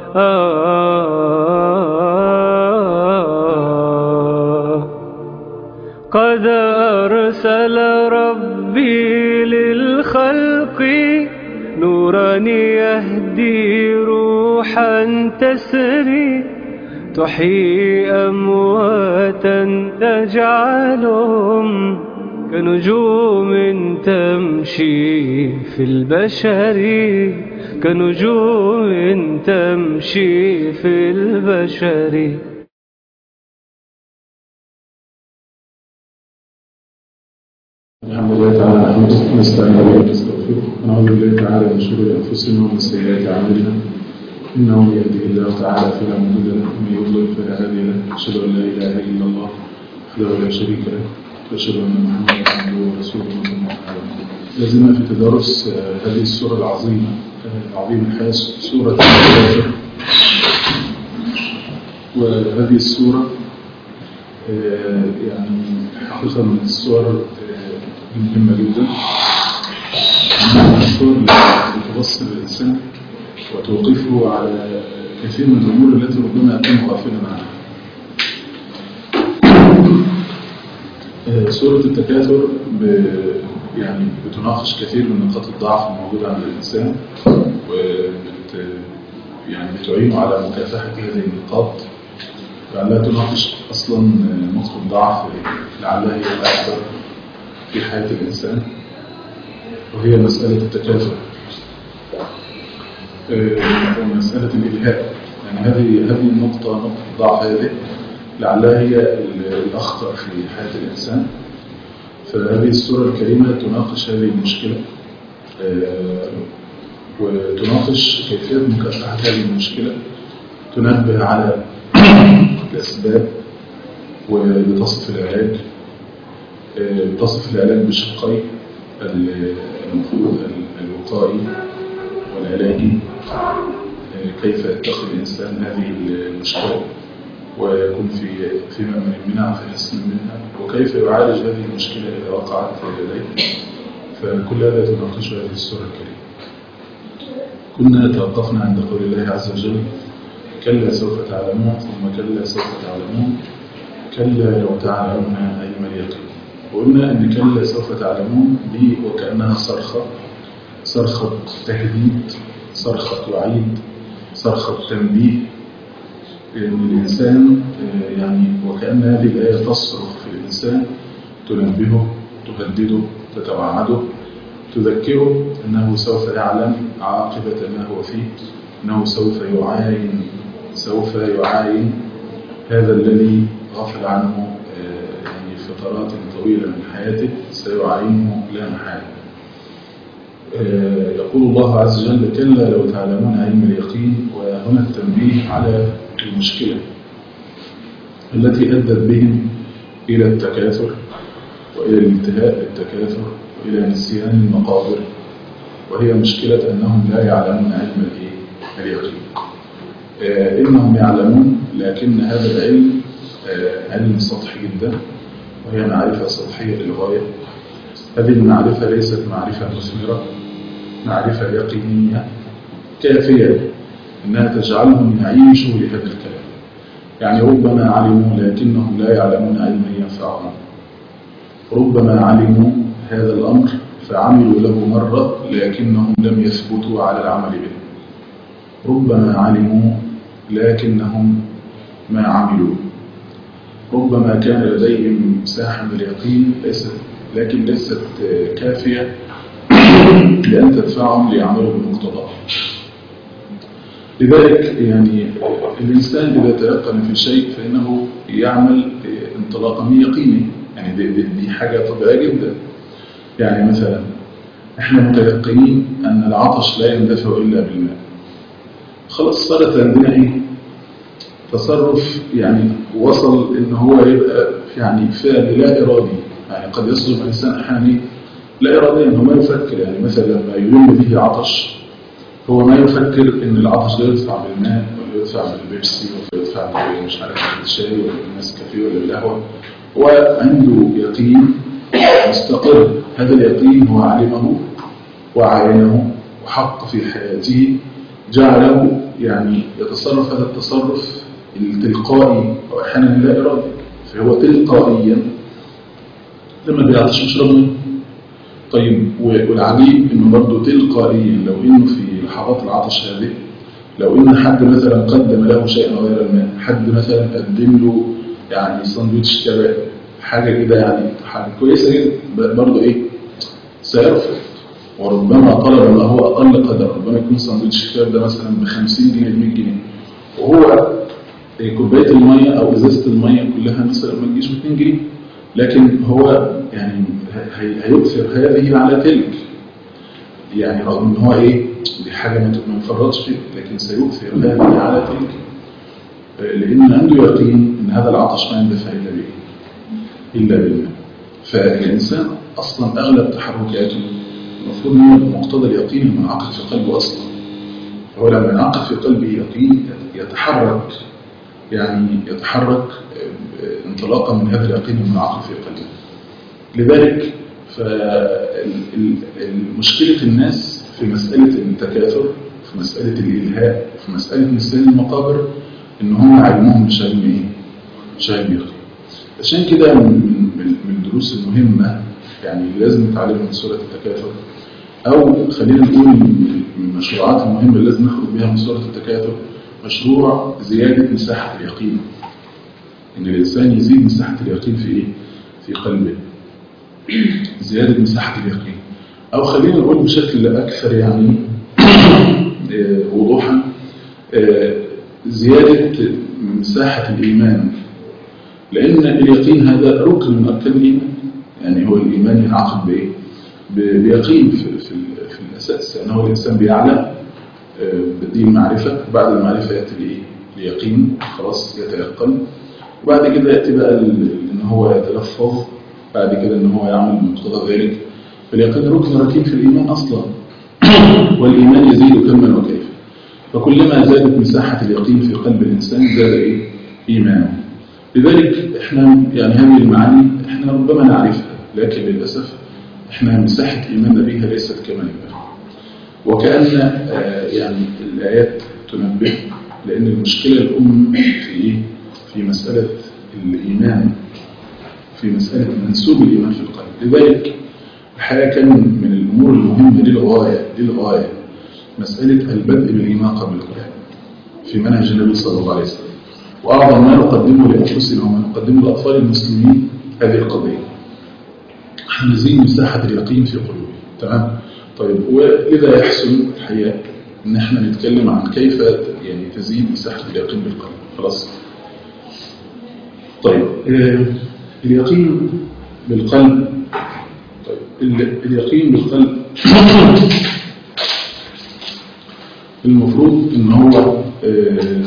قد أرسل ربي للخلق نورا يهدي روحا تسري تحيي أمواتا تجعلهم كنجوم تمشي في البشر كنجوم تمشي في البشر الحمد لله تعالى نحمده ونستعين به ونستغفره ونعوذ بالله تعالى من شرور انفسنا ومن سيئات اعمالنا انه من يهده الله تعالى فلا مضل له ومن يضلل فلا هادي له اشهد ان لا اله الا الله وحده لا شريك له واشهد ان محمدا عبده ورسوله صلى الله عليه وسلم لازلنا في تدارس آه، هذه السوره العظيمه آه، العظيمه الحياه سوره الكافر وهذه السوره آه، يعني حقيقة من الصور آه، مهمة جدا من الصور التي تبصر الإنسان وتوقفه على كثير من الأمور التي ربما يكون غافلا عنها آه، سورة التكاثر ب... يعني بتناقش كثير من نقاط الضعف الموجودة عند الإنسان وبت يعني بتعينه على مكافحة هذه النقاط لعلها تناقش أصلا نقطة ضعف لعلها هي الأكثر في حياة الإنسان وهي مسألة التكاثر آه، ومسألة الإلهاء يعني هذه هذه النقطة نقطة الضعف هذه لعلها هي ال- الأخطر في حياة الإنسان فهذه السورة الكريمة تناقش هذه المشكلة آه، وتناقش كيفية مكافحة هذه المشكلة تنبه على الأسباب وبتصف العلاج آه، بتصف العلاج بشقين ال- المفروض ال- الوقائي والعلاجي آه، كيف يتخذ الإنسان هذه المشكلة ويكون في في مأمن منها في حسن منها وكيف يعالج هذه المشكلة إذا وقعت لديه فكل هذا تناقشه هذه السورة الكريمة كنا توقفنا عند قول الله عز وجل كلا سوف تعلمون ثم كلا سوف تعلمون كلا لو تعلمون علم اليقين وقلنا ان كلا سوف تعلمون دي وكأنها صرخة صرخة تهديد صرخة وعيد صرخة تنبيه لأن الإنسان آه، يعني وكأن هذه الآية تصرخ في الإنسان تنبهه تهدده تتوعده تذكره أنه سوف يعلم عاقبة ما هو فيه أنه سوف يعاين سوف يعاين هذا الذي غفل عنه آه، يعني فترات طويلة من حياته سيعاينه لا محالة آه، يقول الله عز وجل كلا لو تعلمون علم اليقين وهنا التنبيه على المشكلة التي أدت بهم إلى التكاثر وإلى الانتهاء بالتكاثر وإلى نسيان المقابر وهي مشكلة أنهم لا يعلمون علم الإيه؟ اليقين آه، إنهم يعلمون لكن هذا العلم آه، علم سطحي جدا وهي معرفة سطحية للغاية هذه المعرفة ليست معرفة مثمرة معرفة يقينية كافية أنها تجعلهم يعيشوا لهذا الكلام يعني ربما علموا لكنهم لا يعلمون علما ينفعهم ربما علموا هذا الأمر فعملوا له مرة لكنهم لم يثبتوا على العمل به ربما علموا لكنهم ما عملوا ربما كان لديهم مساحة من اليقين ليست لكن ليست كافية لأن تدفعهم ليعملوا بمقتضاه لذلك يعني الإنسان إذا تيقن في شيء فإنه يعمل انطلاقا من يقينه يعني دي, دي, دي حاجة طبيعية جدا يعني مثلا احنا متيقنين أن العطش لا يندفع إلا بالماء خلاص صارت عندنا ايه تصرف يعني وصل ان هو يبقى يعني فعل لا ارادي يعني قد يصدر الانسان احيانا لا اراديا انه ما يفكر يعني مثلا لما يلم به عطش هو ما يفكر ان العطش ده يدفع بالماء ولا يدفع بالبيبسي ولا يدفع مش عارف بالشاي ولا بالنسكافيه ولا بالقهوه هو عنده يقين مستقر هذا اليقين هو علمه وعاينه وحق في حياته جعله يعني يتصرف هذا التصرف التلقائي أو أحيانا لا إرادي فهو تلقائيا لما بيعطش يشرب ميه طيب والعجيب انه برضه تلقائيا لو انه في لحظات العطش هذه لو ان حد مثلا قدم له شيئا غير الماء حد مثلا قدم له يعني ساندوتش كباب حاجه كده يعني حاجه كويسه جدا برضه ايه سيرفض وربما طلب ما هو اقل قدر ربما يكون ساندوتش كباب ده مثلا ب 50 جنيه ب 100 جنيه وهو كوبايه الميه او ازازه الميه كلها مثلا ما تجيش ب 2 جنيه لكن هو يعني هيؤثر هذه على تلك يعني رغم ان هو ايه دي حاجه ما نفرطش فيها لكن سيؤثر هذه على تلك لان عنده يقين ان هذا العطش ما يندفع الا بايه الا بالماء فالانسان اصلا اغلب تحركاته المفروض ان هو مقتضى اليقين المنعقد في قلبه اصلا هو لما ينعقد في قلبه يقين يتحرك يعني يتحرك انطلاقا من هذا اليقين المنعقد في قلبه لذلك فمشكلة الناس في مسألة التكاثر في مسألة الإلهاء في مسألة نسيان المقابر إن هم علمهم بشأن إيه؟ بشأن يقين عشان كده من, من, من الدروس المهمة يعني اللي لازم نتعلمها من سورة التكاثر أو خلينا نقول من المشروعات المهمة اللي لازم نخرج بها من سورة التكاثر مشروع زيادة مساحة اليقين إن الإنسان يزيد مساحة اليقين في إيه؟ في قلبه زيادة مساحة اليقين أو خلينا نقول بشكل أكثر يعني وضوحا زيادة مساحة الإيمان لأن اليقين هذا ركن من أركان الإيمان يعني هو الإيمان ينعقد بإيه؟ بيقين في, في, في الأساس يعني هو الإنسان بيعلم بديه المعرفة وبعد المعرفة يأتي لإيه؟ ليقين خلاص يتيقن وبعد كده يأتي بقى إن هو يتلفظ بعد كده ان هو يعمل مقتضى ذلك فاليقين ركن ركين في الايمان اصلا والايمان يزيد كما وكيف فكلما زادت مساحه اليقين في قلب الانسان زاد ايه ايمانه لذلك احنا يعني هذه المعاني احنا ربما نعرفها لكن للاسف احنا مساحه ايماننا بها ليست كما ينبغي وكان آه يعني الايات تنبه لان المشكله الام في ايه في مساله الايمان في مسألة منسوب الإيمان في القلب لذلك الحقيقة كان من الأمور المهمة للغاية للغاية مسألة البدء بالإيمان قبل القرآن في منهج النبي صلى الله عليه وسلم وأعظم ما نقدمه لأنفسنا وما نقدمه لأطفال المسلمين هذه القضية نزيد مساحة اليقين في قلوبهم تمام طيب ولذا يحسن الحقيقة ان احنا نتكلم عن كيف يعني تزيد مساحة اليقين بالقلب خلاص طيب آه اليقين بالقلب طيب اليقين بالقلب المفروض ان هو آه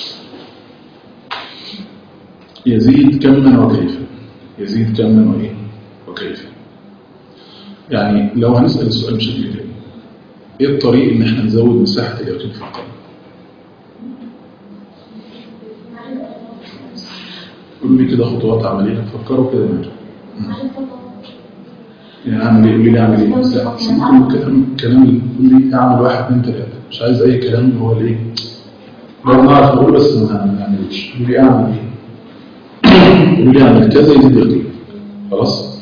يزيد كما وكيف يزيد كما وايه وكيف يعني لو هنسأل السؤال بشكل تاني ايه الطريق ان احنا نزود مساحة اليقين في القلب قولوا لي كده خطوات عملية فكروا كده معايا يعني اعمل ايه قولي لي اعمل ايه سيبكم الكلام كلام قول لي اعمل واحد اثنين ثلاثة مش عايز اي كلام اللي هو الايه لو نعرف نقول بس ما نعملوش قولوا لي اعمل ايه قولوا لي اعمل كذا يزيد يقين خلاص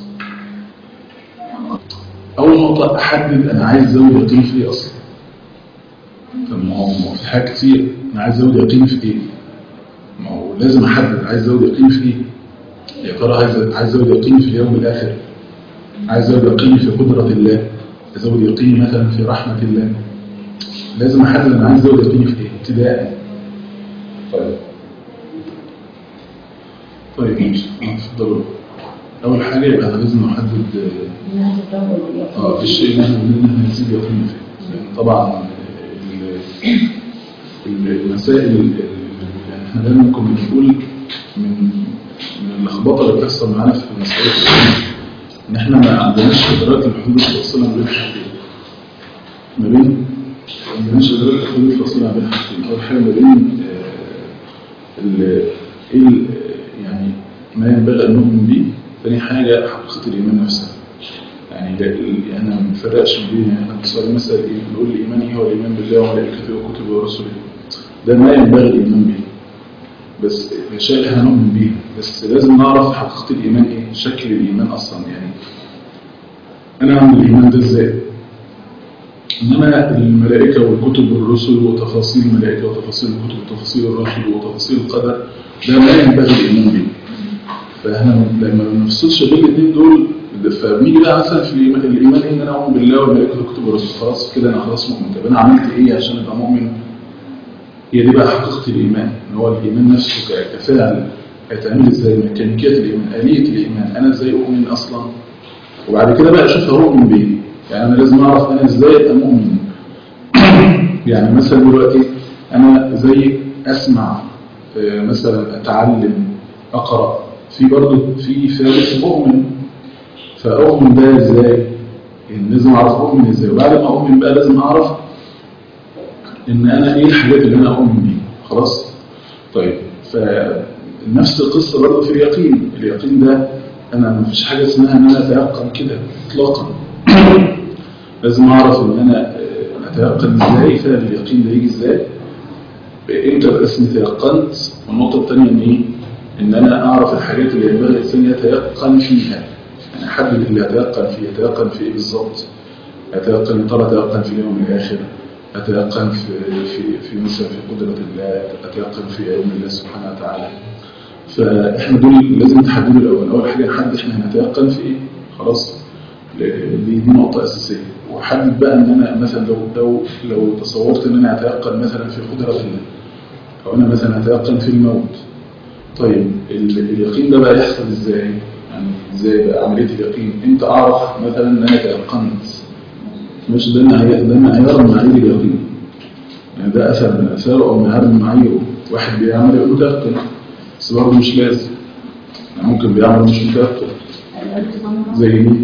اول نقطة احدد انا عايز ازود يقين في ايه اصلا طب ما هو في حاجات كتير انا عايز ازود يقين في ايه ما هو لازم احدد عايز ازود يقين في ايه يا ترى عايز عايز ازود يقين في اليوم الاخر عايز ازود يقين في قدرة الله ازود يقين مثلا في رحمة الله لازم احدد انا عايز ازود يقين في ايه ابتداء طيب طيب ماشي اتفضلوا اول حاجة يبقى احنا لازم نحدد اه الشيء اللي احنا بدنا نزيد يقين فيه لان طبعا المسائل يعني احنا دايما ممكن بنقول من من اللخبطه اللي بتحصل معانا في مساله ان احنا ما عندناش ادراك الحدود الفاصله ما بين حاجتين ما بين ما عندناش ادراك الحدود الفاصله ما بين حاجتين اول حاجه ما بين ال ال يعني ما ينبغي ان نؤمن به ثاني حاجه حقيقه الايمان نفسها يعني انا ما بنفرقش بين احنا بنصلي مثلا ايه بنقول الايمان هو الايمان بالله وملائكته وكتبه ورسله ده ما ينبغي الإيمان به بس شيء هنؤمن به بس لازم نعرف حقيقة الإيمان إيه شكل الإيمان أصلا يعني أنا أعمل الإيمان ده إزاي إنما الملائكة والكتب والرسل وتفاصيل الملائكة وتفاصيل الكتب وتفاصيل الرسل وتفاصيل القدر ده ما ينبغي الإيمان به فاحنا لما ما نفصلش بين الاثنين دول فبنيجي بقى مثلا في الإيمان الإيمان إيه إن أنا أؤمن بالله والملائكة والكتب والرسل خلاص كده أنا خلاص مؤمن طب أنا عملت إيه عشان أبقى مؤمن؟ هي دي بقى حقيقة الإيمان إن هو الإيمان نفسه ك- كفعل هيتعمل إزاي ميكانيكية الإيمان آلية الإيمان أنا إزاي أؤمن أصلا وبعد كده بقى أشوف هؤمن بإيه يعني أنا لازم أعرف أنا إزاي أبقى مؤمن يعني مثلا دلوقتي أنا زي أسمع آه، مثلا أتعلم أقرأ في برضه في فارس أؤمن فأؤمن ده إزاي؟ يعني لازم أعرف أؤمن إزاي وبعد ما أؤمن بقى لازم أعرف إن أنا إيه الحاجات اللي أنا أؤمن بيها خلاص؟ طيب فنفس القصة برضه في اليقين اليقين ده أنا ما فيش حاجة اسمها إن أنا أتيقن كده إطلاقا لازم أعرف إن أنا آه، أتيقن إزاي فعلا اليقين ده يجي إزاي امتى بقى اسمي تيقنت والنقطة الثانية ان ايه ان انا اعرف الحاجات اللي ينبغي الانسان يتيقن فيها يعني احدد اللي يتيقن فيه يتيقن في ايه بالظبط يتيقن ترى يتيقن في اليوم الاخر اتيقن في في في مثلا في قدرة الله اتيقن في علم الله سبحانه وتعالى فاحنا دول لازم نحددوا الاول اول حاجة نحدد احنا هنتيقن في ايه خلاص دي دي نقطة أساسية وحدد بقى إن أنا مثلا لو لو لو تصورت إن أنا أتيقن مثلا في قدرة الله أو أنا مثلا أتيقن في الموت طيب ال- اليقين ده بقى يحصل إزاي؟ يعني إزاي بقى عملية اليقين؟ إمتى أعرف مثلا إن أنا تيقنت؟ مش ده معيار ده معيار من معايير اليقين يعني ده أثر من أثاره أو معيار من معاييره واحد بيعمل يقول متيقن بس برضه مش لازم يعني ممكن بيعمل مش متيقن زي مين؟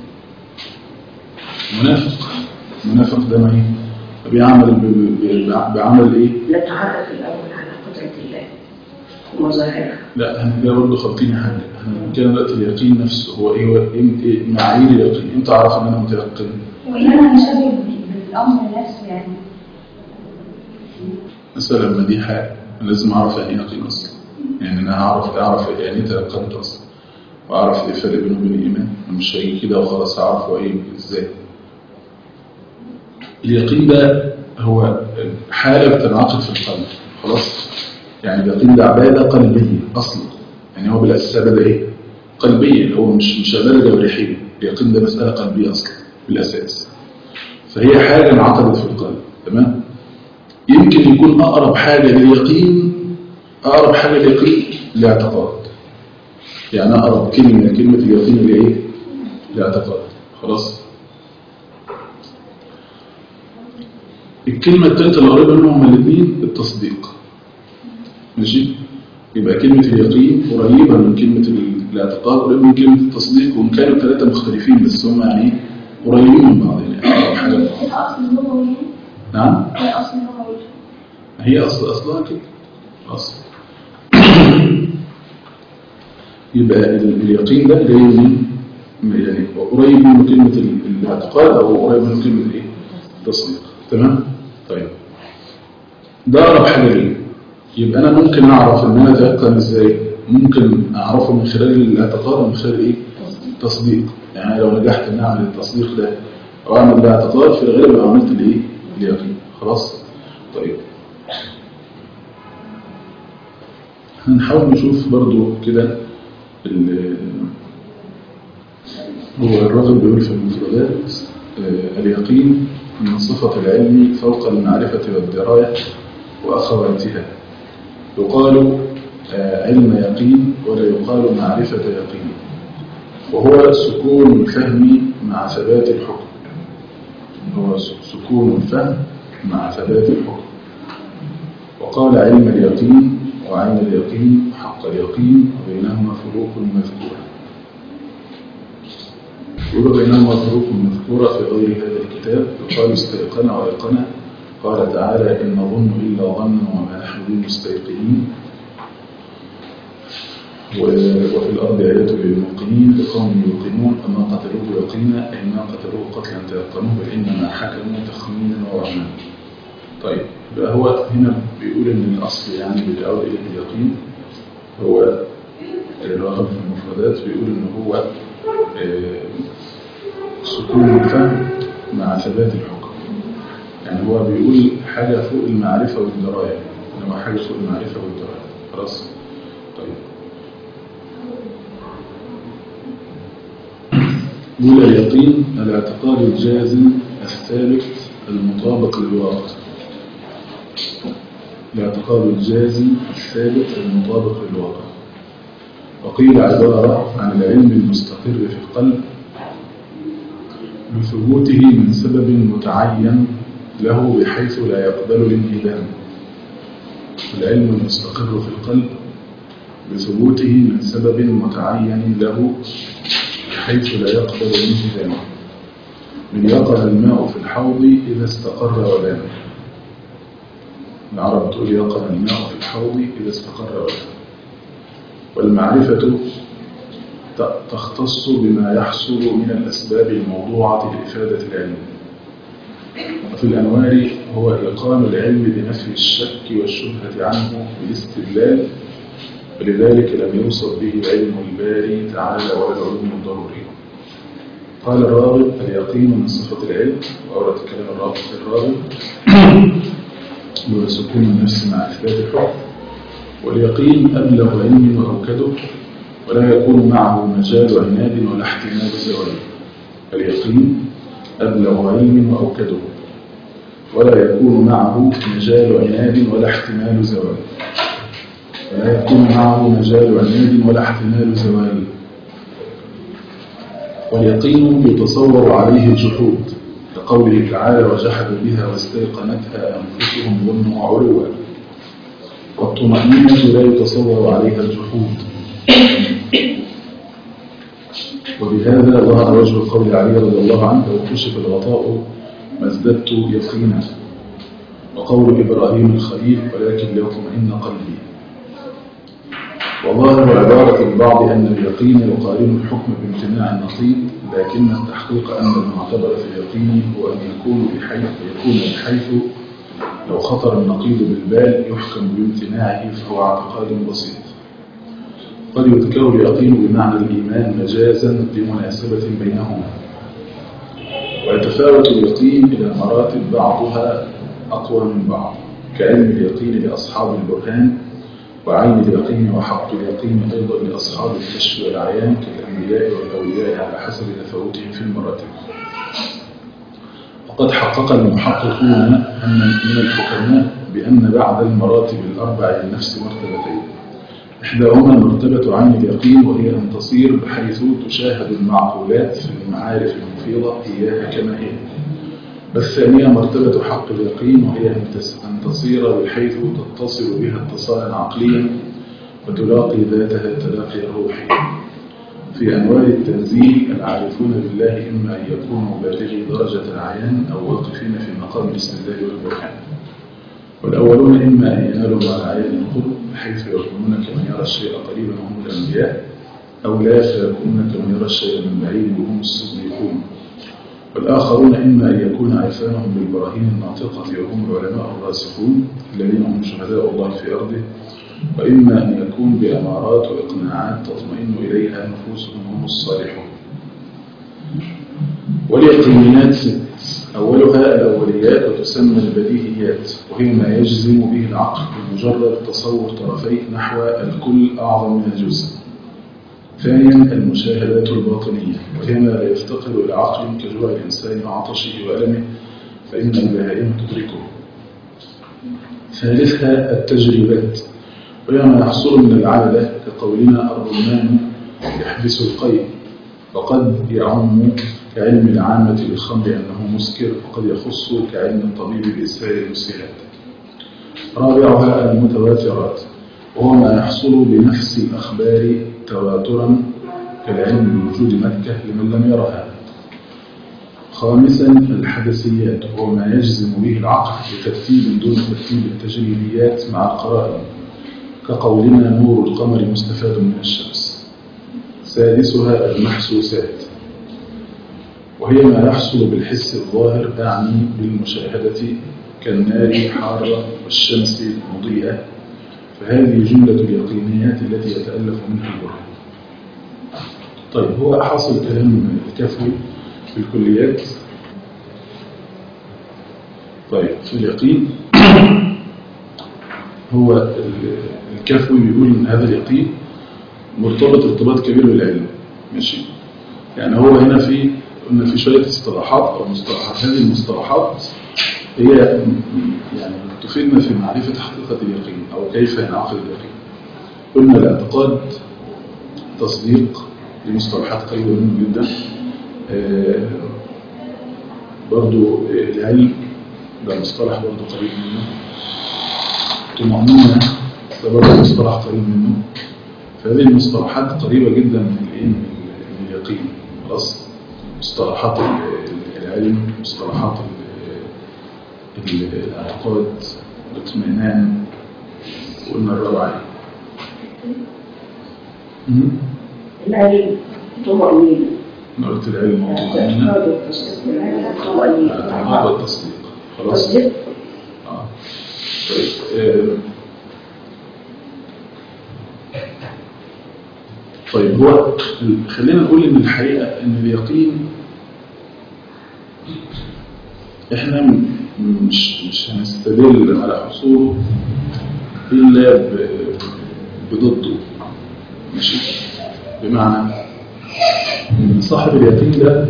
منافق منافق ده ما ايه بيعمل ب- ب- بعمل ايه نتعرف الأول على قدرة الله ومظاهرها لا احنا كده برضه خالطين حاجه احنا كده دلوقتي اليقين نفسه هو ايه هو إيه- إيه معايير اليقين امتى اعرف ان انا متيقن وإن أنا مشابه بالأمر نفسه يعني مثلا لما دي حاجه لازم اعرف يعني ايه يقين اصلا يعني انا هعرف اعرف يعني ايه تيقنت اصلا واعرف ايه الفرق بينه وبين الايمان أنا مش هيجي كده وخلاص اعرف هو ايه ازاي اليقين ده هو حالة بتنعقد في القلب خلاص يعني اليقين ده عبادة قلبية أصلا يعني هو بالأساس عبادة إيه؟ قلبية اللي هو مش مش عبادة جوارحية اليقين ده مسألة قلبية أصلا بالأساس فهي حاجة انعقدت في القلب تمام؟ يمكن يكون أقرب حاجة لليقين أقرب حاجة لليقين الاعتقاد يعني أقرب كلمة كلمة اليقين اللي إيه؟ الاعتقاد خلاص؟ الكلمة الثالثة اللي قريبة منهم هما الاثنين التصديق ماشي يبقى كلمة اليقين قريبة من كلمة ال- الاعتقاد قريبة من كلمة التصديق وإن كانوا الثلاثة مختلفين بس هم يعني إيه؟ قريبين من بعض يعني أقرب حاجة لبعض. الأصل اللغوي يعني نعم هي أصل لغوي هي أصل أصلها كده أصل يبقى ال- اليقين ده جاي من يعني قريب من كلمة ال- الاعتقاد أو قريب من كلمة إيه؟ التصديق تمام؟ طيب ده أقرب حاجة ليه يبقى أنا ممكن أعرف إن أنا أتيقن إزاي ممكن أعرفه من خلال الاعتقاد ومن خلال إيه تصديق يعني لو نجحت إن أعمل التصديق ده أو أعمل ده اعتقاد في الغالب أبقى عملت الإيه اليقين خلاص طيب هنحاول نشوف برضو كده ال- هو الراغب بيقول في المفردات آه، اليقين من صفة العلم فوق المعرفة والدراية وأخواتها يقال آه، علم يقين ولا يقال معرفة يقين وهو سكون الفهم مع ثبات الحكم هو س- سكون الفهم مع ثبات الحكم وقال علم اليقين وعين اليقين حق اليقين وبينهما فروق مذكورة يقول بينهما فروق مذكورة في غير هذا الكتاب يقال استيقن ويقن قال تعالى إن نظن إلا ظنا وما نحن بمستيقنين و- وفي الأرض آيات للموقنين لقوم يوقنون أما قتلوه يقينا أي ما قتلوه قتلا تيقنوه بل إنما حكموا تخمينا ووهما طيب يبقى هو هنا بيقول ان الاصل يعني بيعود اليه اليقين هو الرغم في المفردات بيقول ان هو آه، سكون الفهم مع ثبات الحكم يعني هو بيقول حاجة فوق المعرفة والدراية انما حاجة فوق المعرفة والدراية خلاص طيب يقول اليقين الاعتقاد الجازم الثابت المطابق للواقع الاعتقاد الجازم الثابت المطابق للواقع وقيل عبارة عن العلم المستقر في القلب بثبوته من سبب متعين له بحيث لا يقبل الانهدام العلم المستقر في القلب بثبوته من سبب متعين له بحيث لا يقبل الانهدام من يقع الماء في الحوض إذا استقر ولان العرب تقول يقع الماء في الحوض إذا استقر ولان والمعرفة ت- تختص بما يحصل من الأسباب الموضوعة لإفادة العلم وفي الأنوار هو إقام العلم بنفي الشك والشبهة عنه بالاستدلال ولذلك لم يوصف به علم الباري تعالى ولا العلوم الضرورية قال الراغب اليقين من صفة العلم وأورد كلام الراغب في الراغب هو سكون النفس مع إثبات الحكم واليقين أبلغ علم وأوكده ولا يكون معه مجال عناد ولا احتمال زوال اليقين أبلغ علم وأوكده ولا يكون معه مجال عناد ولا احتمال زوال ولا يكون معه مجال عناد ولا احتمال زوال واليقين يتصور عليه الجحود كقوله تعالى وجحدوا بها واستيقنتها أنفسهم ظلما وعلوا والطمأنينة لا يتصور عليها الجحود وبهذا ظهر وجه قول علي رضي الله عنه لو كشف الغطاء ما ازددت يقينا وقول إبراهيم الخليل ولكن ليطمئن قلبي وظاهر عبارة البعض أن اليقين يقارن الحكم بامتناع النقيض لكن التحقيق أن المعتبر في اليقين هو أن يكون بحيث يكون بحيث لو خطر النقيض بالبال يحكم بامتناعه فهو اعتقاد بسيط قد يذكر اليقين بمعنى الإيمان مجازا لمناسبة بينهما ويتفاوت اليقين إلى مراتب بعضها أقوى من بعض كعلم اليقين لأصحاب البرهان وعين اليقين وحق اليقين أيضا لأصحاب الكشف والعيان كالأنبياء والأولياء على حسب تفاوتهم في المراتب وقد حقق المحققون أن من الحكماء بأن بعد المراتب الأربع للنفس مرتبتين إحداهما مرتبة عين اليقين وهي أن تصير بحيث تشاهد المعقولات في المعارف المفيضة إياها كما هي والثانية مرتبة حق اليقين وهي أن تس- أن تصير بحيث تتصل بها اتصالا عقليا وتلاقي ذاتها التلاقي الروحي في أنواع التنزيل العارفون بالله إما أن يكونوا بالغي درجة العيان أو واقفين في مقام الاستدلال والبرهان والأولون إما أن ينالوا مع العيان القرب بحيث يكونون كمن يرى الشيء قريبا وهم الأنبياء أو لا فيكونون كمن يرى الشيء من بعيد وهم الصديقون والآخرون إما أن يكون عرفانهم بالبراهين الناطقة وهم العلماء الراسخون الذين هم شهداء الله في أرضه وإما أن يكون بأمارات وإقناعات تطمئن إليها نفوسهم هم الصالحون واليقينات ست أولها الأوليات وتسمى البديهيات وهي ما يجزم به العقل بمجرد تصور طرفيه نحو الكل أعظم من الجزء ثانيا المشاهدات الباطنية وهي ما لا يفتقر إلى عقل كجوع الإنسان وعطشه وألمه فإن البهائم تدركه ثالثها التجربات وهي ما يحصل من العادة كقولنا الرمان يحبس القيء وقد يعم كعلم العامة بالخمر أنه مسكر وقد يخص كعلم الطبيب بإسهال المسهلات رابعها المتواترات وهو ما يحصل بنفس الأخبار تواترا كالعلم بوجود مكة لمن لم يرها خامسا الحدثيات وهو ما يجزم به العقل بترتيب دون ترتيب التجريبيات مع القرائن كقولنا نور القمر مستفاد من الشمس سادسها المحسوسات وهي ما يحصل بالحس الظاهر أعني بالمشاهدة كالنار حارة والشمس مضيئة فهذه جملة اليقينيات التي يتألف منها البرهان طيب هو حاصل كلام الكفوي في الكليات طيب في اليقين هو ال- الكفوي بيقول ان هذا اليقين مرتبط ارتباط كبير بالعلم ماشي يعني هو هنا في قلنا في شويه اصطلاحات او مصطلحات هذه المصطلحات هي م- م- يعني تفيدنا في معرفه حقيقه اليقين او كيف ينعقد اليقين قلنا الاعتقاد تصديق دي مصطلحات قريبه منه جدا آه، برضو آه، العلم ده مصطلح برضو قريب منه طمأنينة ده برضو مصطلح قريب منه فهذه المصطلحات قريبة جدا من الايه من من اليقين خلاص مصطلحات ال- ال- العلم مصطلحات ال- ال- الاعتقاد الاطمئنان وقلنا الرابعة مم. العلم طمأنينة أنا قلت العلم والطمأنينة اعتقاد التصديق طمأنينة الاعتقاد والتصديق خلاص تصديق آه. طيب آه. طيب هو ال- خلينا نقول ان الحقيقة ان اليقين احنا م- مش مش هنستدل على حصوله الا ب- بضده ماشي بمعنى ان صاحب اليقين ده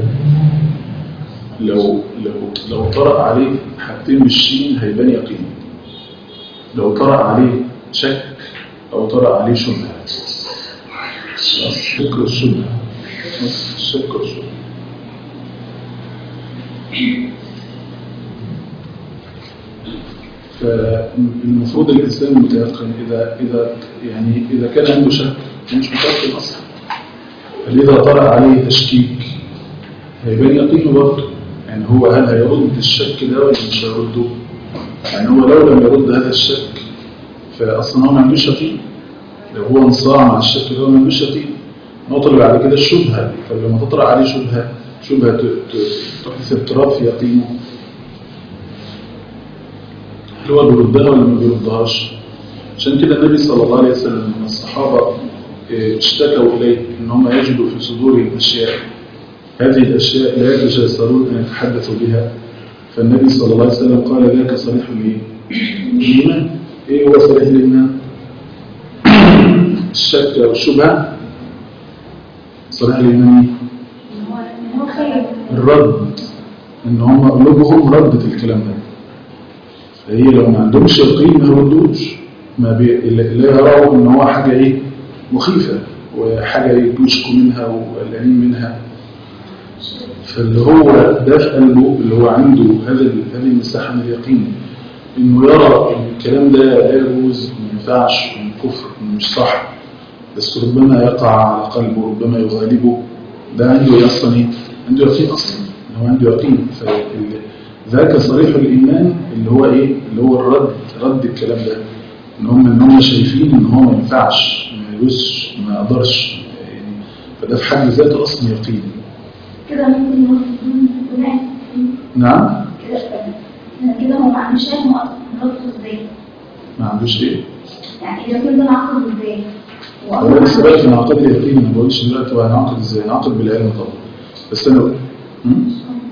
لو لو لو طرأ عليه حاجتين بالشين هيبان يقين لو طرأ عليه شك او طرأ عليه شبهه خلاص فكر الشبهه خلاص، الشك والشبهه فالمفروض الانسان المتيقن اذا اذا يعني اذا كان عنده شك مش متيقن اصلا فاذا طرأ عليه تشكيك هيبان يقينه برضه يعني هو هل هيرد الشك ده ولا مش هيرده يعني هو لو لم يرد هذا الشك فاصلا هو ما عندوش يقين لو هو انصاع مع الشك ده هو ما عندوش يقين النقطه اللي بعد كده الشبهه فلما تطرأ عليه شبهه شبهه ت- ت- تحدث اضطراب في يقينه هل هو بيردها ولا ما بيردهاش عشان كده النبي صلى الله عليه وسلم لما الصحابه إيه، اشتكوا اليه ان هم يجدوا في صدورهم اشياء هذه الأشياء لا يتجاسرون أن يتحدثوا بها فالنبي صلى الله عليه وسلم قال ذاك صريح الإيه؟ الإيمان إيه هو صريح الإيمان؟ الشك أو الشبهة صريح الإيمان إيه؟ إن هو إن هو خير الرد إن هم قلوبهم ردت الكلام ده فهي لو ما عندهمش يقين ما يردوش ما بي... لا يروا إن هو حاجة إيه مخيفة وحاجة يشكوا منها وقلقانين منها فاللي هو ده في قلبه اللي هو عنده هذا ال- هذه المساحة من اليقين انه يرى ان الكلام ده لا يجوز ما ينفعش انه كفر انه مش صح بس ربما يقع على قلبه ربما يغالبه ده عنده اصلا ايه؟ عنده يقين اصلا إن هو عنده يقين فال- ذاك صريح الايمان اللي هو ايه؟ اللي هو الرد رد الكلام ده ان هم ان هم شايفين ان هو ما ينفعش ما يجوزش ما يقدرش يعني فده في حد ذاته اصلا يقين كده ممكن يقول لا نعم كده كده هو ما عندوش علم اصلا نربطه ازاي ما عندوش ايه يعني اذا كنت نعقد ازاي هو لسه بقى في انعقاد اليقين ما بقولش دلوقتي هو هنعقد ازاي هنعقد بالعلم طبعا بس انا هم؟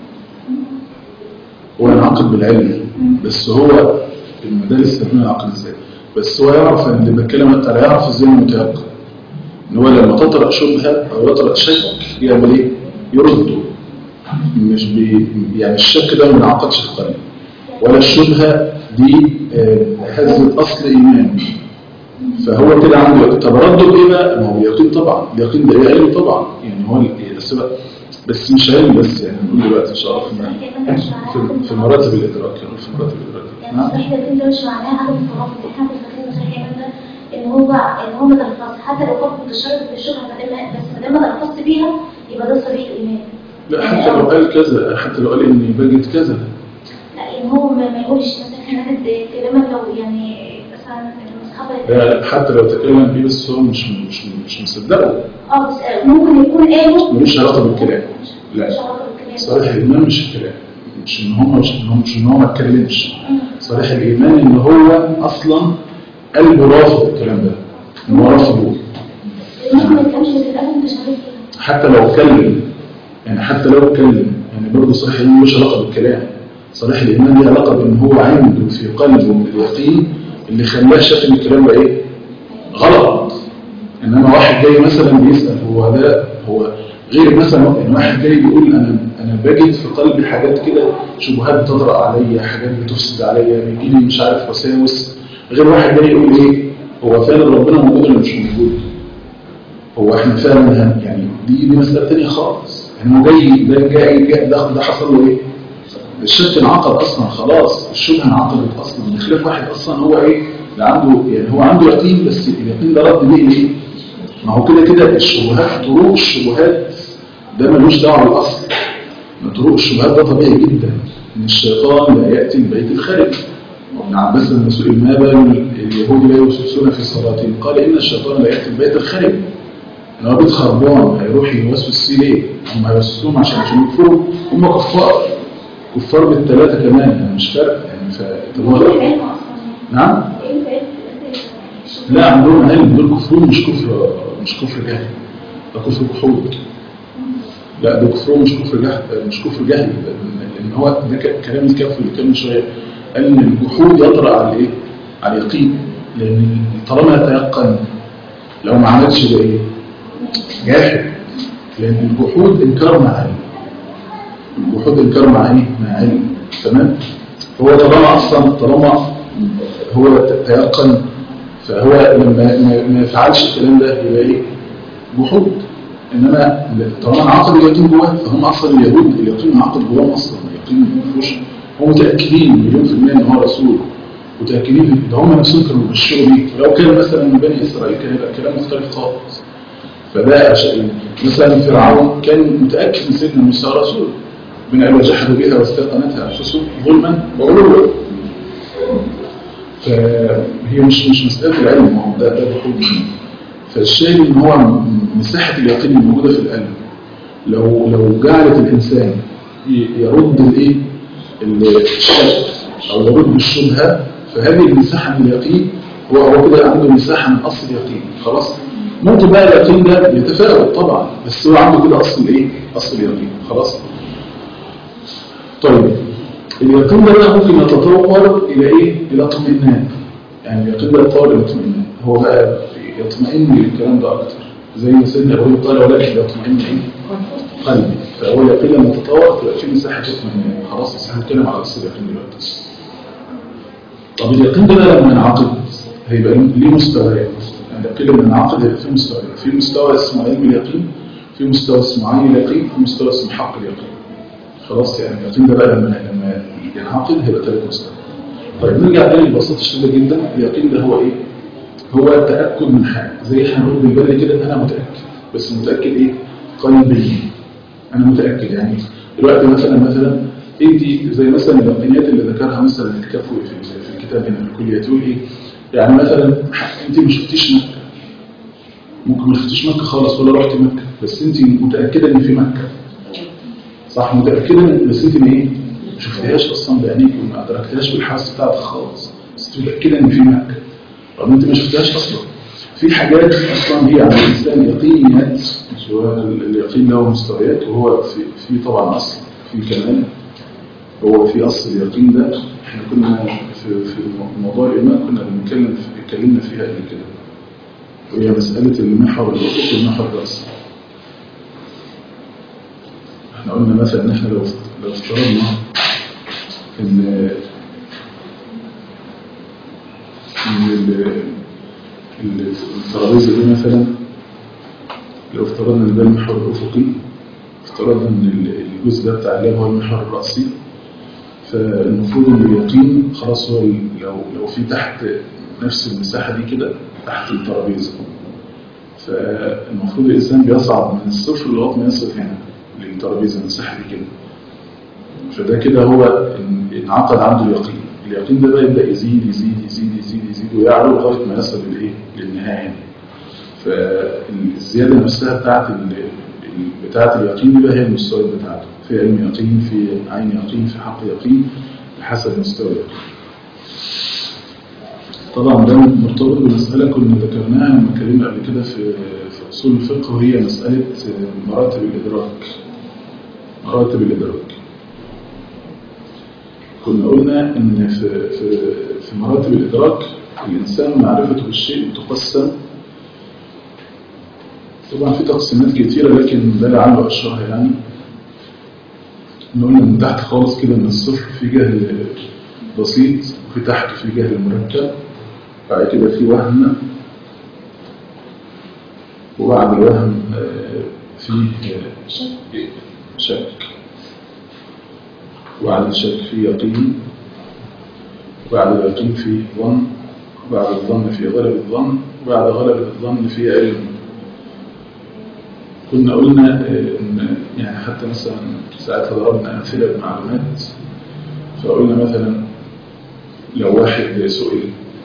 هو هنعقد بالعلم بس هو المدارس هتكون هنعقد ازاي بس هو يعرف ان اللي بتكلم انت يعرف ازاي المتيقن ان هو لما تطرق شبهه او يطرق شك يعمل ايه؟ يرده مش بي يعني الشك ده ما ينعقدش في القلب ولا الشبهه دي آه، هزت اصل ايمان فهو كده عنده يقين طب رده بايه بقى؟ ما هو يقين طبعا اليقين ده علم طبعا يعني هو ال- بس بقى بس مش علم بس يعني نقول دلوقتي ان شاء الله في في- في مراتب الادراك يعني في مراتب الادراك يعني نعم صحيح ده انت مش معناه عدم الترابط احنا كنا فاكرين صحيح ايمان ده ان هو ان هو ما تلفظ حتى لو كنت متشرط بالشبهه فده بس ما دام ما تلفظت بيها يبقى ده صريح ايمان لا حتى لو قال كذا حتى لو قال اني بجد كذا لا يعني هو ما ما يقولش مثلا احنا نجد كلمه لو يعني مثلا المصحف لا حتى لو تكلم بيه بس هو مش مش مش مصدقه اه بس ممكن يكون قاله ملوش علاقه بالكلام لا مش علاقه بالكلام صالح الإيمان مش الكلام مش إن هم مش إن هم مش إن هو ما اتكلمش صريح الايمان ان هو اصلا قلبه رافض الكلام ده ان هو رافضه ممكن ما يتكلمش بس الألم مش عارف فيها حتى لو اتكلم يعني حتى لو اتكلم يعني برضه صريح الايمان ملوش علاقه بالكلام صريح الايمان ليه علاقه بان هو عنده في قلبه من اليقين اللي خلاه شاف ان الكلام ده ايه غلط انما واحد جاي مثلا بيسال هو ده هو غير مثلا ان واحد جاي بيقول انا انا بجد في قلبي حاجات كده شبهات بتطرق عليا حاجات بتفسد عليا بيجي لي مش عارف وساوس غير واحد جاي يقول ايه هو فعلا ربنا موجود ولا مش موجود هو احنا فعلا هن- يعني دي دي مساله ثانيه خالص يعني هو جاي ده جاي جاي ده, ده حصل له ايه الشك انعقد اصلا خلاص الشبهه انعقدت اصلا بخلاف واحد اصلا هو ايه لا عنده يعني هو عنده يقين بس اليقين ده رد بيه ايه ما هو كده كده الشبهات طرق الشبهات ده ملوش دعوه بالاصل ما طرق الشبهات ده طبيعي جدا ان الشيطان لا ياتي البيت الخارجي وابن عباس لما سئل ما بال اليهود لا يوسوسون في صلاتهم قال ان الشيطان لا ياتي البيت الخارجي ان هو بيت خربان هيروح يوسوس فيه ليه؟ هم هيوسوسوهم عشان عشان يكفروا هم كفار كفار بالثلاثه كمان يعني مش فارق يعني ف طب هو- هو العلم أصلا نعم يعني إيه العلم؟ لا عندهم علم دول كفرهم مش كفر مش كفر جهل ده كفر جحود لا ده كفرهم مش كفر جهل مش كفر جهل لان هو ده ك- كلام الكافر اللي كان من شويه قال ان الجحود يطرا على ايه؟ على اليقين لان طالما يتيقن لو ما عملش ده ايه؟ جاحد لان الجحود انكار مع علم الجحود انكار مع ايه؟ مع علم تمام؟ هو طالما اصلا طالما هو تيقن فهو لما ما- ما يفعلش الكلام ده يبقى ايه جحود انما طالما انعقد اليقين جواه فهم اصلا اليهود اليقين انعقد جواهم اصلا اليقين ما فيهوش هم متاكدين مليون في المية ان هو رسول متاكدين ده هم نفسهم كانوا بيبشروا بيه ولو كان مثلا من بني اسرائيل كان يبقى كلام مختلف خالص فده عشان مثلا فرعون كان متاكد ان سيدنا موسى رسول من قال وجحدوا بها واستيقنتها انفسهم ظلما وعلوا فهي مش مش مسألة العلم هو ده ده بحوث فالشاهد ان هو م- مساحة اليقين الموجودة في القلب لو لو جعلت الإنسان ي- يرد الايه ال- الشك أو يرد الشبهة فهذه المساحة من اليقين هو هو كده عنده مساحة من أصل اليقين خلاص ممكن بقى اليقين ده يتفاوت طبعا بس هو عنده كده أصل الايه أصل اليقين خلاص طيب اليقين ده بقى ممكن يتطور الى ايه الى اطمئنان يعني اليقين ده يتطور الى اطمئنان هو بقى يطمئن للكلام ده اكتر زي ما سيدنا ابراهيم قال ولكن يطمئن ايه قلبي فهو اليقين لما يتطور تبقى في مساحه اطمئنان خلاص بس هنتكلم على اصل اليقين دلوقتي طب اليقين ده بقى لما ينعقد هيبقى ليه مستويات يعني اليقين لما ينعقد هيبقى فيه مستويات في مستوى اسمه علم اليقين في مستوى اسمه عين اليقين في مستوى اسمه حق اليقين خلاص يعني اليقين ده بقى لما لما ينعقد هيبقى ثالث مستوى طيب نرجع تاني ببساطه شديده جدا اليقين ده هو ايه؟ هو التاكد من حاجه زي احنا بنقول بالبلد كده انا متاكد بس متاكد ايه؟ قلبيا انا متاكد يعني دلوقتي مثلا مثلا انت زي مثلا اليقينيات اللي ذكرها مثلا الكفوي في في الكتاب هنا في الكليه تقول ايه؟ يعني مثلا انت ما شفتيش مكه ممكن ما شفتيش مكه خالص ولا رحت مكه بس انت متاكده ان في مكه صح متأكدة من- بس انت ما ايه ما شفتهاش اصلا بعينيك وما ادركتهاش بالحواس بتاعتك خالص بس متأكدة ان في مكة رغم انت ما شفتهاش اصلا في حاجات اصلا هي عند الانسان يقينيات مش هو ال- اليقين له مستويات وهو في في طبعا اصل في كمان هو في اصل اليقين ده احنا كنا في في موضوع الايمان كنا بنتكلم في اتكلمنا فيها قبل كده وهي مسألة المحور الأفق والمحور الرأسي احنا قلنا مثلا ان احنا لو لو افترضنا ان ان ال- ال- الترابيزه دي مثلا لو افترضنا ان ده المحور الافقي افترضنا ان ال- الجزء ده بتاع اللاب هو المحور الراسي فالمفروض ان اليقين خلاص هو ال- لو لو في تحت نفس المساحه دي كده تحت الترابيزه فالمفروض الإنسان بيصعد من الصفر لغاية ما يصل هنا للترابيزة المساحة دي كده فده كده هو ان- انعقد عنده اليقين اليقين ده بقى يبدأ يزيد يزيد يزيد يزيد يزيد ويعلو لغاية ما يصل للإيه؟ للنهاية هنا فالزيادة نفسها بتاعت ال... ال- بتاعت اليقين دي بقى هي المستويات بتاعته في علم يقين في عين يقين في حق يقين بحسب مستوى اليقين طبعا ده مرتبط بمسألة كنا ذكرناها لما اتكلمنا قبل كده في في أصول الفقه وهي مسألة مراتب الإدراك مراتب الإدراك كنا قلنا إن في في في مراتب الإدراك الإنسان معرفته بالشيء تقسم طبعا في تقسيمات كتيرة لكن ده لعله أشهرها يعني قلنا من تحت خالص كده من الصفر في جهل بسيط وفي تحت في جهل مركب بعد كده في وهم وبعد الوهم آه، فيه آه، شك وبعد الشك فيه يقين وبعد اليقين فيه ظن وبعد الظن فيه غلب الظن وبعد غلب الظن فيه علم كنا قلنا آه، ان يعني حتى مثلا ساعتها ضربنا امثله بمعلومات فقلنا مثلا لو واحد سئل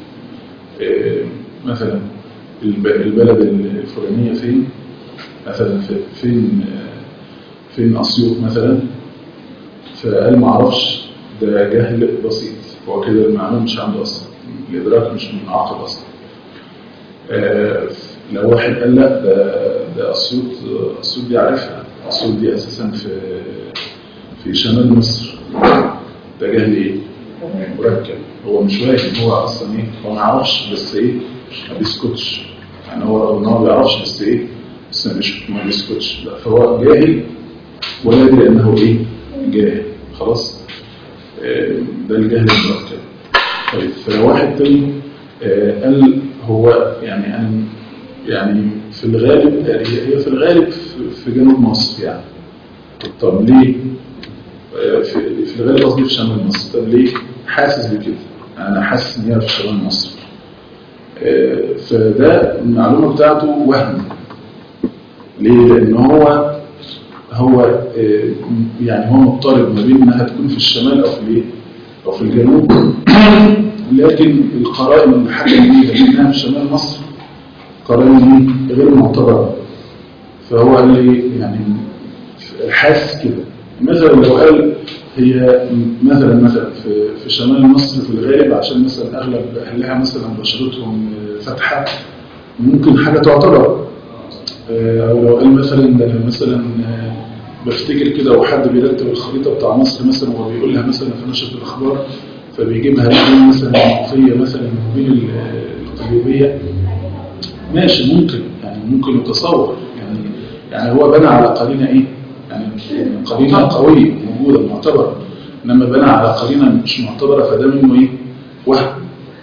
آه، مثلا الب- البلد الفلانيه فين مثلا في- فين آه، فين اسيوط مثلا فقال ما اعرفش ده جهل بسيط هو كده المعلومه مش عنده اصلا الادراك مش منعقد اصلا آه، لو واحد قال لا ده ده اسيوط اسيوط دي عارفها اسيوط دي اساسا في في شمال مصر ده جهل ايه؟ مركب هو مش واهم هو اصلا ايه؟ هو ما يعرفش بس ايه؟ ما بيسكتش يعني هو رغم ان هو ما بيعرفش بس ايه؟ بس مش ما بيسكتش لا فهو جاهل ولا يدري انه ايه؟ جاهل خلاص؟ آه، ده الجهل المركب طيب فلو واحد تاني آه، قال هو يعني أنا يعني في الغالب هي هي في الغالب في- في جنوب مصر يعني طب ليه؟ آه، في في الغالب قصدي في شمال مصر طب ليه؟ حاسس بكده أنا حاسس إن هي في شمال مصر آه، فده المعلومة بتاعته وهم ليه؟ لأن هو هو آه، يعني هو مضطرب ما بين انها تكون في الشمال او في الايه او في الجنوب لكن القرائن اللي حكم بيها انها في شمال مصر قرائن دي غير معتبره فهو قال لي يعني حاسس كده مثلا لو قال هي مثلا مثلا في في شمال مصر في الغالب عشان مثلا اغلب اهلها مثلا بشرتهم فاتحه ممكن حاجه تعتبر آه، او لو قال مثلا ده أنا مثلا آه، بفتكر كده وحد بيرتب الخريطه بتاع مصر مثلا وهو بيقول لها مثلا في نشره الاخبار فبيجيبها بين مثلا المنوفيه مثلا وبين ال- القليوبيه ماشي ممكن يعني ممكن يتصور يعني يعني هو بنى على قرينه ايه؟ يعني قرينه قويه موجوده معتبره انما بنى على قرينه مش معتبره فده منه ايه؟ وهم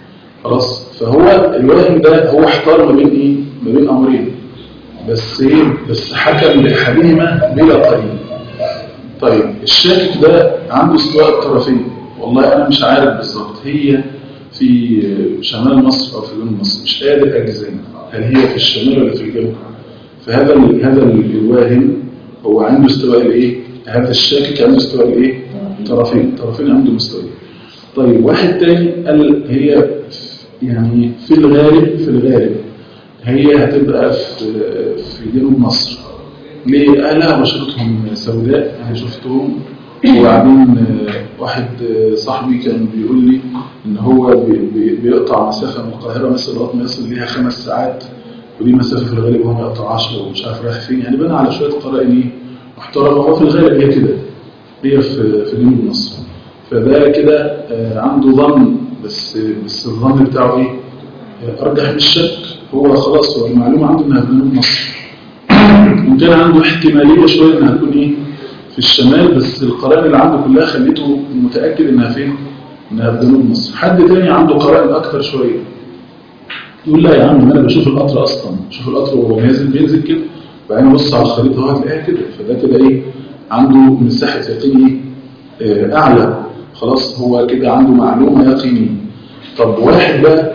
خلاص فهو الوهم ده هو احتار ما بين ايه؟ ما بين امرين بس ايه بس حكم باحدهما بلا قرين طيب الشاكك ده عنده استواء الطرفين والله انا مش عارف بالظبط هي في شمال مصر او في جنوب مصر مش قادر اجزم هل هي في الشمال ولا في الجنوب فهذا ال- هذا ال- الواهم هو عنده استواء الايه هذا الشاكك عنده استواء الايه طرفين طرفين عنده مستويين طيب واحد تاني قال هي يعني في الغالب في الغالب هي هتبقى في في جنوب مصر ليه؟ أهلها بشرتهم سوداء أنا شفتهم وبعدين آه، واحد آه، صاحبي كان بيقول لي إن هو بي- بي- بيقطع مسافة من القاهرة مثلا لغاية ما يصل ليها خمس ساعات ودي مسافة في الغالب هو ما يقطعهاش ومش عارف رايح فين يعني بنى على شوية قرائن إيه محترمة هو في الغالب هي كده هي في في جنوب مصر فده كده آه، عنده ظن بس بس الظن بتاعه إيه؟ أرجح من الشك هو خلاص هو المعلومة عنده إنها في جنوب مصر وإن كان عنده احتمالية شوية إنها تكون إيه في الشمال بس القرائن اللي عنده كلها خليته متأكد إنها فين إنها في جنوب مصر حد تاني عنده قرائن أكتر شوية يقول لا يا عم أنا بشوف القطر أصلا بشوف القطر وهو نازل بينزل كده بعدين أبص على الخريطة هو هتلاقيها كده فده كده إيه عنده مساحة يقين إيه آه، أعلى خلاص هو كده عنده معلومة يقينية طب واحد بقى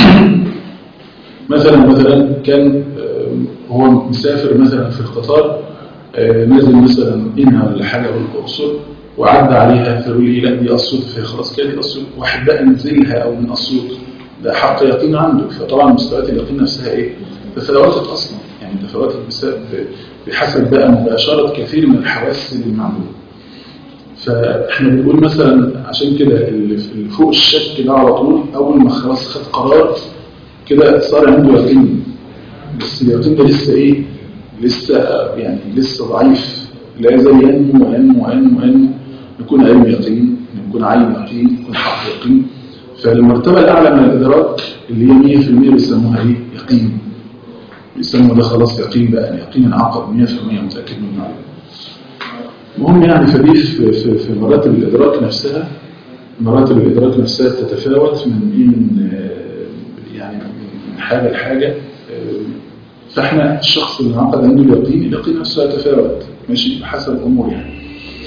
مثلا مثلا كان آه، هو مسافر مثلا في القطار آه، نازل مثلا إنها ولا حاجة بالأقصر وعدى عليها فيقول لي لا دي أسيوط فهي خلاص كده دي أسيوط واحد بقى نزلها أو من أسيوط ده حق يقين عنده فطبعا مستويات اليقين نفسها إيه؟ تفاوتت أصلا يعني تفاوتت بسبب بحسب بقى مباشرة كثير من الحواس للمعلومة فاحنا بنقول مثلا عشان كده اللي في- اللي فوق الشك ده على طول اول ما خلاص خد قرار كده صار عنده يقين بس اليقين ده لسه ايه لسه يعني لسه ضعيف لا يزال ينمو وينمو وينمو وينمو يكون علم يقين يكون عين يقين يكون حق يقين فالمرتبة الأعلى من الإدراك اللي هي 100% بيسموها إيه؟ يقين بيسموا ده خلاص يقين بقى يعني يقين انعقد 100% متأكد من المعلومة المهم يعني فدي في, في, في مراتب الإدراك نفسها مراتب الإدراك نفسها تتفاوت من إيه من آه، يعني من حاجة لحاجة آه، فإحنا الشخص اللي انعقد عنده اليقين اليقين نفسه يتفاوت ماشي بحسب الأمور يعني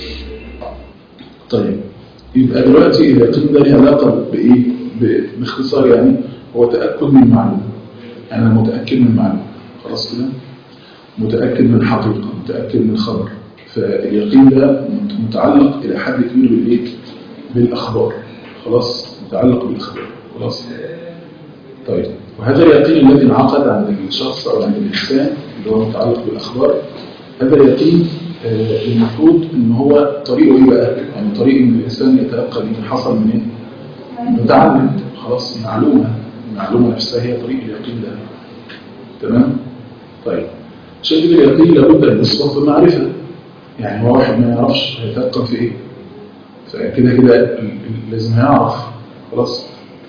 طيب يبقى دلوقتي اليقين ده له علاقة بإيه؟ ب- باختصار يعني هو تأكد من معلومة يعني أنا متأكد من معلومة خلاص كده متأكد من حقيقة متأكد من خبر فاليقين ده متعلق إلى حد كبير بالإيه؟ بالأخبار خلاص متعلق بالأخبار خلاص طيب وهذا اليقين الذي انعقد عند الشخص أو عند الإنسان اللي هو متعلق بالأخبار هذا اليقين آه، المفروض ان هو طريقه ايه بقى يعني طريق ان الانسان يتلقى دي حصل منين متعلم خلاص معلومه المعلومه نفسها هي طريق اليقين ده تمام طيب عشان كده اليقين لابد ان يصفى بمعرفه يعني هو واحد ما يعرفش هيتلقى في ايه فكده كده ال- ال- لازم هيعرف خلاص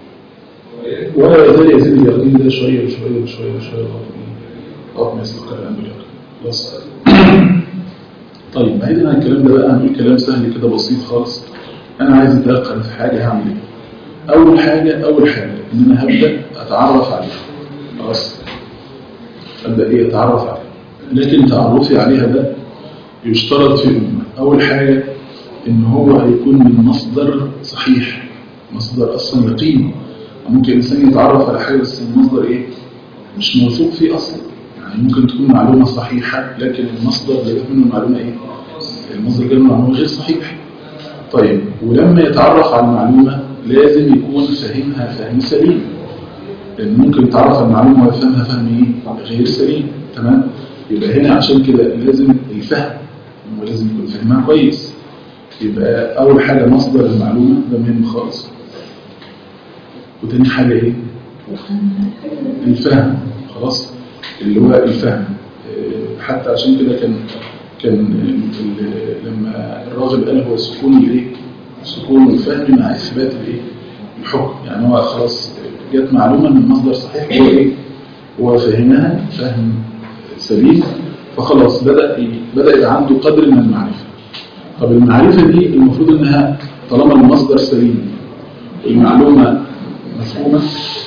ولا يزال يزيد اليقين ده شويه وشويه وشويه وشويه لغايه ما يستقر عنده اليقين خلاص طيب بعيدا عن الكلام ده بقى هنقول كلام سهل كده بسيط خالص انا عايز اتيقن في حاجه هعمل ايه اول حاجه اول حاجه ان انا هبدا اتعرف عليها خلاص ابدا ايه اتعرف عليها لكن تعرفي عليها ده يشترط في امور اول حاجه ان هو هيكون من مصدر صحيح مصدر اصلا يقين ممكن الانسان يتعرف على حاجه بس المصدر ايه مش موثوق فيه اصلا يعني ممكن تكون معلومه صحيحه لكن المصدر اللي جت منه المعلومه ايه المصدر اللي جت منه المعلومه غير صحيح طيب ولما يتعرف على المعلومه لازم يكون فاهمها فهم سليم لان ممكن يتعرف على المعلومه ويفهمها فهم ايه غير سليم تمام يبقى هنا عشان كده لازم الفهم ولازم يكون فهمها كويس يبقى اول حاجه مصدر المعلومه ده مهم خالص وتاني حاجه ايه الفهم خلاص اللي هو الفهم آه، حتى عشان كده كان كان ال- ال- لما الراغب قال هو سكون الايه سكون الفهم مع اثبات الايه الحكم يعني هو خلاص جت معلومه من مصدر صحيح هو ايه هو فهمها فهم سليم فخلاص بدا إيه؟ بدا يبقى عنده قدر من المعرفه طب المعرفه دي المفروض انها طالما المصدر سليم المعلومه مفهومه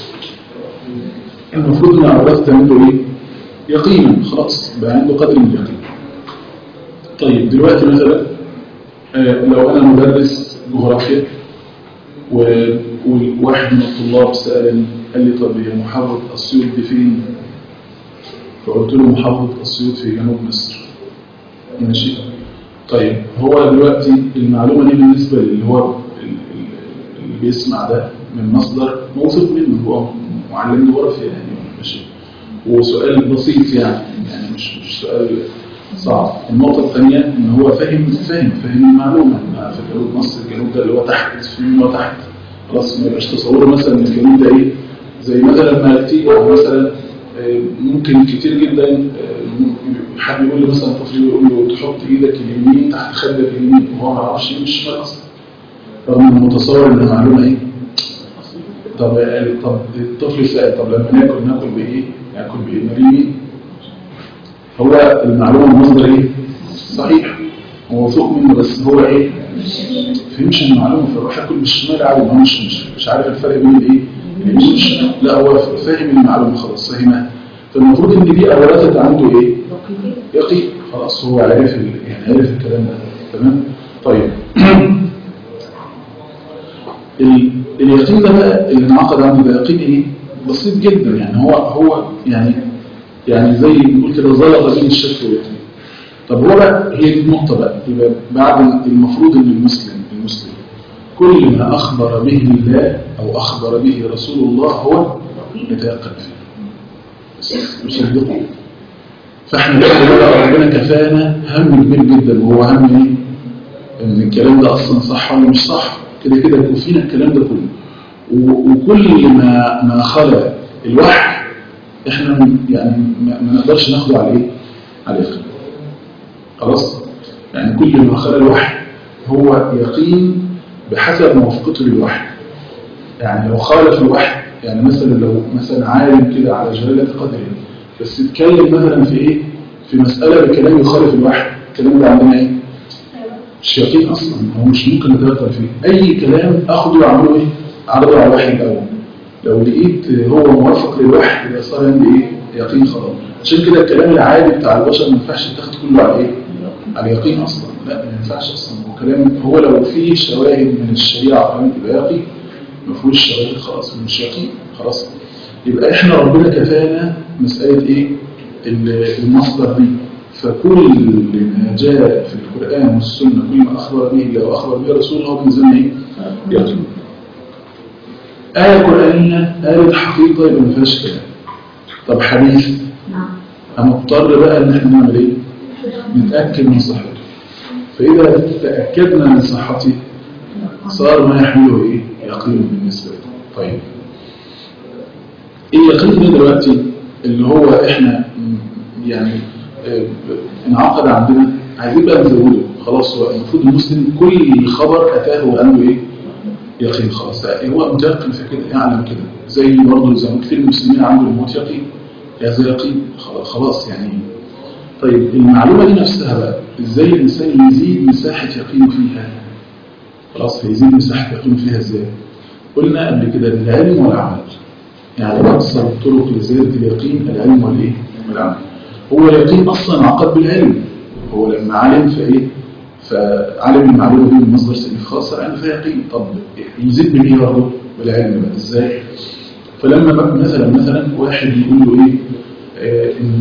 المفروض ان عرفت عنده ايه يقينا خلاص بقى عنده قدر من اليقين طيب دلوقتي مثلا آه، لو انا مدرس جغرافيا و- وواحد من الطلاب سالني قال لي طب هي محافظه اسيوط دي فين فقلت له محافظه اسيوط في جنوب مصر ماشي طيب هو دلوقتي المعلومه دي بالنسبه اللي هو ال- ال- اللي بيسمع ده من مصدر موثوق منه هو معلم جغرافيا يعني ماشي وسؤال بسيط يعني يعني مش مش سؤال صعب النقطة الثانية ان هو فاهم فاهم فاهم المعلومة ما في جنوب مصر الجنوب ده اللي هو تحت في اللي هو تحت خلاص ما يبقاش تصوره مثلا ان الجنوب ده ايه زي مثلا ما كتير او مثلا آه، ممكن كتير جدا آه، حد يقول له مثلا طفل يقول له تحط ايدك اليمين تحت خدك اليمين وهو ما يعرفش يمين الشمال اصلا رغم انه متصور ان المعلومة ايه طب طب الطفل سأل طب لما ناكل ناكل بايه؟ ناكل بايدنا اليمين هو المعلومه المصدر ايه؟ صحيح هو فوق منه بس هو ايه؟ فهمش المعلومه فيروح ياكل بالشمال عادي ما هو مش مش, مش عارف الفرق بين الايه؟ اليمين والشمال لا هو فاهم المعلومه خلاص فاهمها فالمفروض ان دي اورثت عنده ايه؟ يقين خلاص هو عارف ال- يعني عارف الكلام ده تمام؟ طيب ال- اليقين ده بقى اللي انعقد عنده ده يقين ايه بسيط جدا يعني هو هو يعني يعني زي نقول كده زلط بين الشك واليقين طب هو بقى هي دي النقطه بقى يبقى بعد المفروض ان المسلم المسلم كل ما اخبر به الله او اخبر به رسول الله هو يتيقن فيه يصدقه فاحنا بقى ربنا كفانا هم كبير جدا وهو هم ايه ان الكلام ده اصلا صح ولا مش صح كده كده كفينا الكلام ده كله و- وكل ما ما خلى الوحي احنا م- يعني ما ما نقدرش ناخده على ايه على اليقين خلاص يعني كل ما خلى الوحي هو يقين بحسب موافقته للوحي يعني لو خالف الوحي يعني مثلا لو مثلا عالم كده على جلالة قدره بس اتكلم مثلا في ايه في مسألة بكلام يخالف الوحي الكلام ده عندنا ايه مش يقين اصلا هو مش ممكن نتدخل فيه اي كلام اخده واعمله ايه اعرضه على الوحي الاول لو لقيت هو موافق للوحي يبقى صار عندي ايه يقين خلاص عشان كده الكلام العادي بتاع البشر ما ينفعش تاخد كله على ايه على اليقين اصلا لا ما ينفعش اصلا هو كلام هو لو فيه شواهد من الشريعه فاهم يبقى يقين ما فيهوش شواهد خلاص مش يقين خلاص يبقى احنا ربنا كفانا مساله ايه ال- المصدر دي فكل ما جاء في القرآن والسنة كل ما أخبر به الله وأخبر به رسوله هو بالنسبة لنا إيه؟ يقين آية قرآنية آية حقيقة يبقى ما فيهاش كلام طب حديث نعم هنضطر بقى إن إحنا نعمل إيه؟ نتأكد من صحته فإذا تأكدنا من صحته صار ما يحمله إيه؟ يقين بالنسبة له طيب اليقين ده دلوقتي اللي هو إحنا م- يعني آه، انعقد عندنا عايزين بقى نزوده خلاص هو المفروض المسلم كل خبر أتاه وعنده إيه؟ يقين خلاص هو متيقن في كده يعلم كده زي برضه زي ما كتير المسلمين عنده الموت يقين هذا يقين خلاص- خلاص يعني طيب المعلومة دي نفسها بقى ازاي الإنسان يزيد مساحة يقينه فيها خلاص هيزيد مساحة يقينه فيها ازاي قلنا قبل كده العلم والعمل يعني أكثر الطرق لزيادة اليقين العلم والإيه والعمل هو اليقين أصلا عقد بالعلم هو لما علم فإيه فعلم المعلومة دي من مصدر سليم خاصة يعني فيها يقين طب يزيد بالإيه برضه بالعلم بقى ازاي فلما بقى مثلا مثلا واحد يقول له ايه آه ان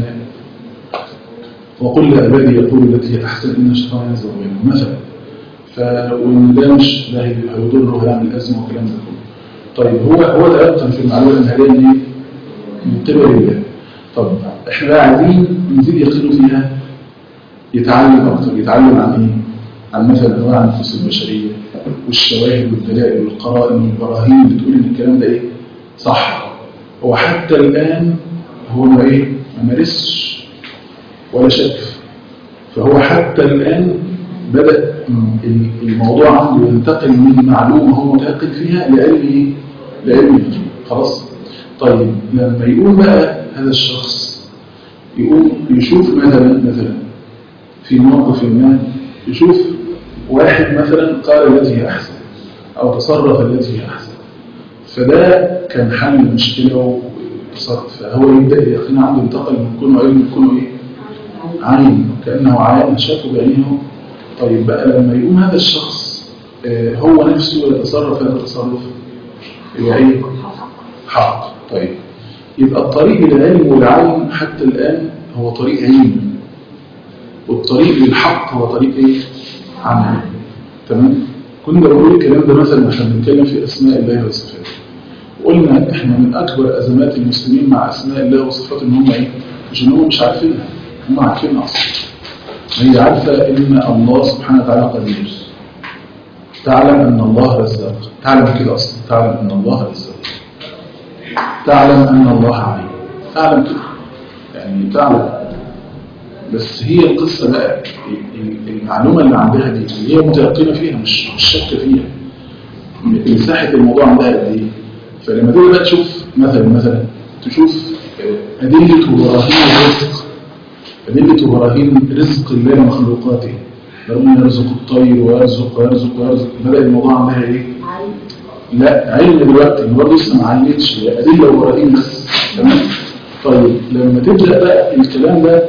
وقل لعبادي يقول التي هي احسن ان الشيطان ينزغ بينهم مثلا ف وان ده مش ده هيضره وهيعمل ازمه والكلام ده كله طيب هو هو تيقن في المعلومه النهائيه دي من قبل الله طب احنا بقى عايزين نزيد يقينه فيها يتعلم اكتر يتعلم عن ايه عن مثلا انواع النفوس البشريه والشواهد والدلائل والقرائن والبراهين اللي بتقول ان الكلام ده ايه صح هو حتى الان هو ما ايه ما مارسش ولا شك فهو حتى الان بدا ال- الموضوع عنده ينتقل من معلومه هو متيقن فيها لعلم ايه لعلم اليقين خلاص طيب لما يقول بقى هذا الشخص يقول يشوف مثلا مثلا في موقف ما يشوف واحد مثلا قال التي هي أحسن أو تصرف التي هي أحسن فده كان حل المشكلة وتصرف فهو يبدأ يقين عنده انتقل من كونه علم لكونه إيه؟ عين كأنه عين شافه بعينه طيب بقى لما يقوم هذا الشخص آه، هو نفسه يتصرف هذا التصرف يبقى إيه؟ حق طيب يبقى الطريق للعلم والعلم حتى الآن هو طريق علم والطريق للحق هو طريق ايه عملي تمام كنا بنقول الكلام ده مثلا عشان بنتكلم في اسماء الله وصفاته قلنا احنا من اكبر ازمات المسلمين مع اسماء الله وصفاته ان هم ايه مش ان هم مش عارفينها هم عارفينها اصلا هي عارفه ان الله سبحانه وتعالى قدير تعلم ان الله رزاق تعلم كده اصلا تعلم ان الله رزاق تعلم ان الله عليم تعلم كده يعني تعلم بس هي القصة بقى ال- ال- المعلومة اللي عندها دي اللي هي متيقنة فيها مش مش شاكة فيها م- مساحة الموضوع عندها قد ايه فلما تيجي بقى تشوف مثلا مثلا تشوف آه، أدلة وبراهين الرزق أدلة وبراهين رزق الله لمخلوقاته ربنا يرزق الطير ويرزق ويرزق ويرزق بدأ الموضوع عندها ايه؟ لا علم دلوقتي إن برضه لسه ما علمتش هي أدلة وبراهين بس تمام طيب لما تبدأ بقى الكلام ده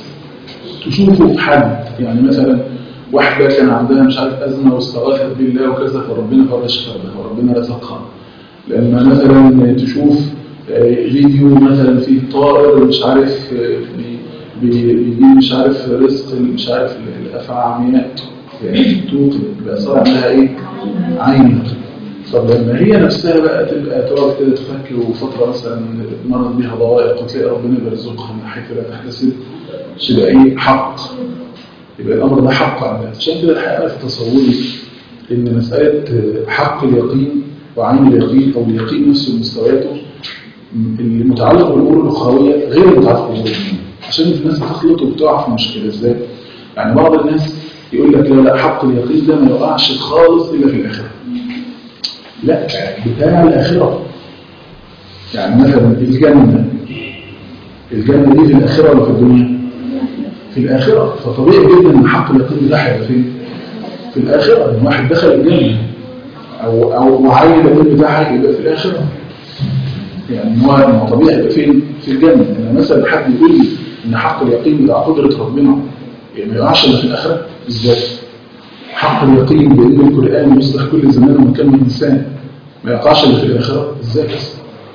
تشوفه في حد يعني مثلا واحدة كان عندها مش عارف أزمة واستغاثت بالله وكذا فربنا فرج كربها وربنا رزقها لما مثلا تشوف آه، فيديو مثلا فيه طائر مش عارف آه، بي- بي- بيجيب مش عارف رزق مش عارف الأفعى عمياء يعني توقن يبقى صار عندها إيه؟ عين طب لما هي نفسها بقى تبقى تقعد كده تفكر وفترة مثلا مرت بيها ضوائق وتلاقي ربنا بيرزقها من حيث لا تحتسب تبقى ايه حق يبقى الامر ده حق عن ذات عشان كده الحقيقه أنا في تصوري ان مساله حق اليقين وعين اليقين او اليقين نفسه ومستوياته المتعلق بالامور الاخرويه غير المتعلق بالامور الدينيه عشان الناس بتخلط وبتقع في مشكله ازاي؟ يعني بعض الناس يقول لك لا لا حق اليقين ده ما يقعش خالص الا في الاخره لا بتاع الاخره يعني مثلا الجنه الجنه دي في الاخره ولا في الدنيا؟ في الاخره فطبيعي جدا ان حق اليقين ده هيبقى فين؟ في الاخره ان واحد دخل الجنه او او وعين اليقين بتاعها يبقى في الاخره يعني هو هو طبيعي يبقى فين؟ في الجنه ان مثلا حد يقول لي ان حق اليقين بتاع قدره ربنا يعني ما يقعش الا في الاخره ازاي؟ حق اليقين بان القران يصلح كل زمان ومكان من الانسان ما يقعش الا في الاخره ازاي بس؟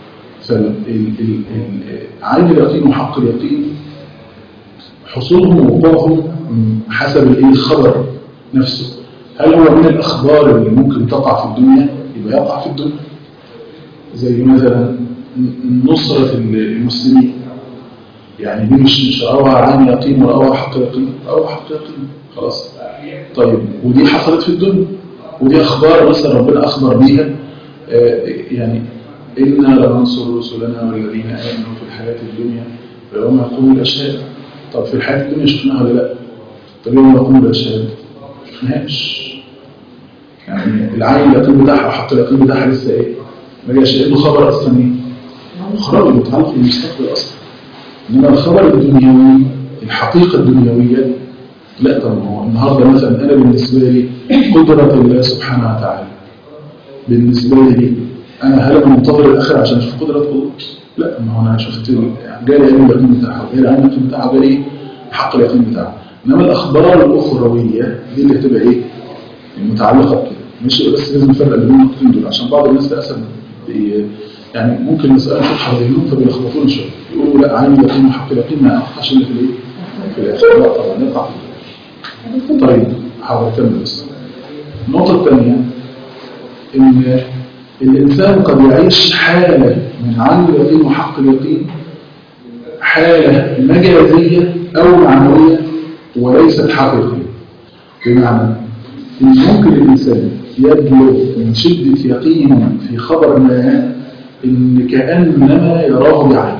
فعين اليقين وحق اليقين حصولهم ووقوعهم حسب الايه الخبر نفسه هل هو من الاخبار اللي ممكن تقع في الدنيا يبقى يقع في الدنيا زي مثلا نصرة المسلمين يعني دي مش مش رأوها عين يقين ورأوها حق يقين رأوها حق يقين خلاص طيب ودي حصلت في الدنيا ودي أخبار مثلا ربنا أخبر بيها آه يعني إنا لننصر رسلنا والذين آمنوا في الحياة الدنيا ويوم يقوم الأشهاد طب في الحياة الدنيا شفناها ولا لا؟ طب يوم يقوم الأشهاد شفناهاش يعني العين اليقين بتاعها وحق اليقين بتاعها لسه إيه؟ ما جاش لأنه خبر أصلا إيه؟ خبر متعلق بالمستقبل أصلا إنما الخبر الدنيوي الحقيقة الدنيوية لا طبعا هو النهاردة مثلا أنا بالنسبة لي قدرة الله سبحانه وتعالى بالنسبة لي أنا هل أنا منتظر الآخر عشان أشوف قدرة الله؟ لا ما هو أنا شفت يعني جالي علم اليقين بتاعها وجالي علم اليقين بتاعها وجالي حق اليقين بتاعها إنما الأخبار الأخروية دي اللي هتبقى إيه؟ المتعلقة بكده ماشي بس لازم نفرق بين النقطتين دول عشان بعض الناس للأسف يعني ممكن المسألة تفتح ذهنهم فبيلخبطونا شوية يقولوا لا عين اليقين وحق اليقين ما يقعش إلا في الإيه؟ في الآخر لا طبعا يقع طيب حاول أكمل بس النقطة الثانية إن الإنسان قد يعيش حالة من عين اليقين وحق اليقين حالة مجازية أو معنوية وليست حقيقية بمعنى إن ممكن الإنسان يبلغ من شدة يقينه في خبر ما إن كأنما يراه بعينه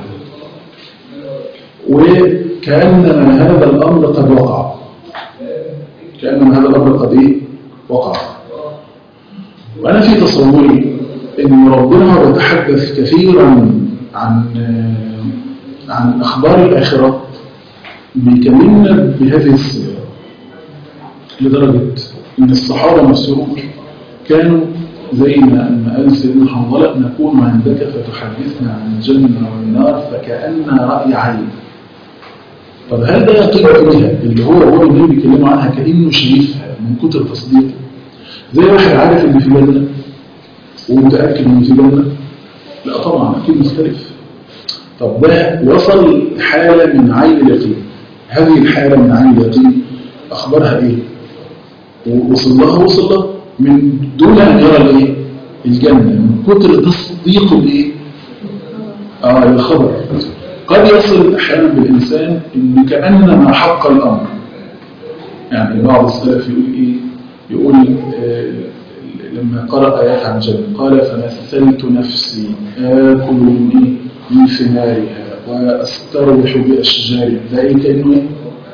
وكأنما هذا الأمر قد وقع كأنما هذا الأمر قد إيه؟ وقع وأنا في تصوري إن ربنا يتحدث كثيرا عن عن أخبار الآخرة بيكلمنا بهذه الصيغة لدرجة إن الصحابة نفسهم كانوا زي ما قال سيدنا حنظلة نكون عندك فتحدثنا عن الجنة والنار فكأن رأي عين طب هل ده يقين فيها اللي هو هو النبي بيتكلموا عنها كأنه شريفها من كتر تصديقه زي واحد عارف إن في جنة ومتأكد إن في جنة لا طبعا أكيد مختلف طب ده وصل حالة من عين اليقين هذه الحالة من عين اليقين أخبارها إيه؟ ووصل لها وصل لها من دون أن يرى الإيه؟ الجنة من كتر تصديقه الإيه؟ آه الخبر قد يصل أحيانا بالإنسان إن كأنما حق الأمر يعني بعض السلف يقول إيه؟ يقول آه لما قرأ آيات عن الجنة قال فمثلت نفسي آكل من إيه؟ من ثمارها وأستروح بأشجارها ده إيه كأنه إيه؟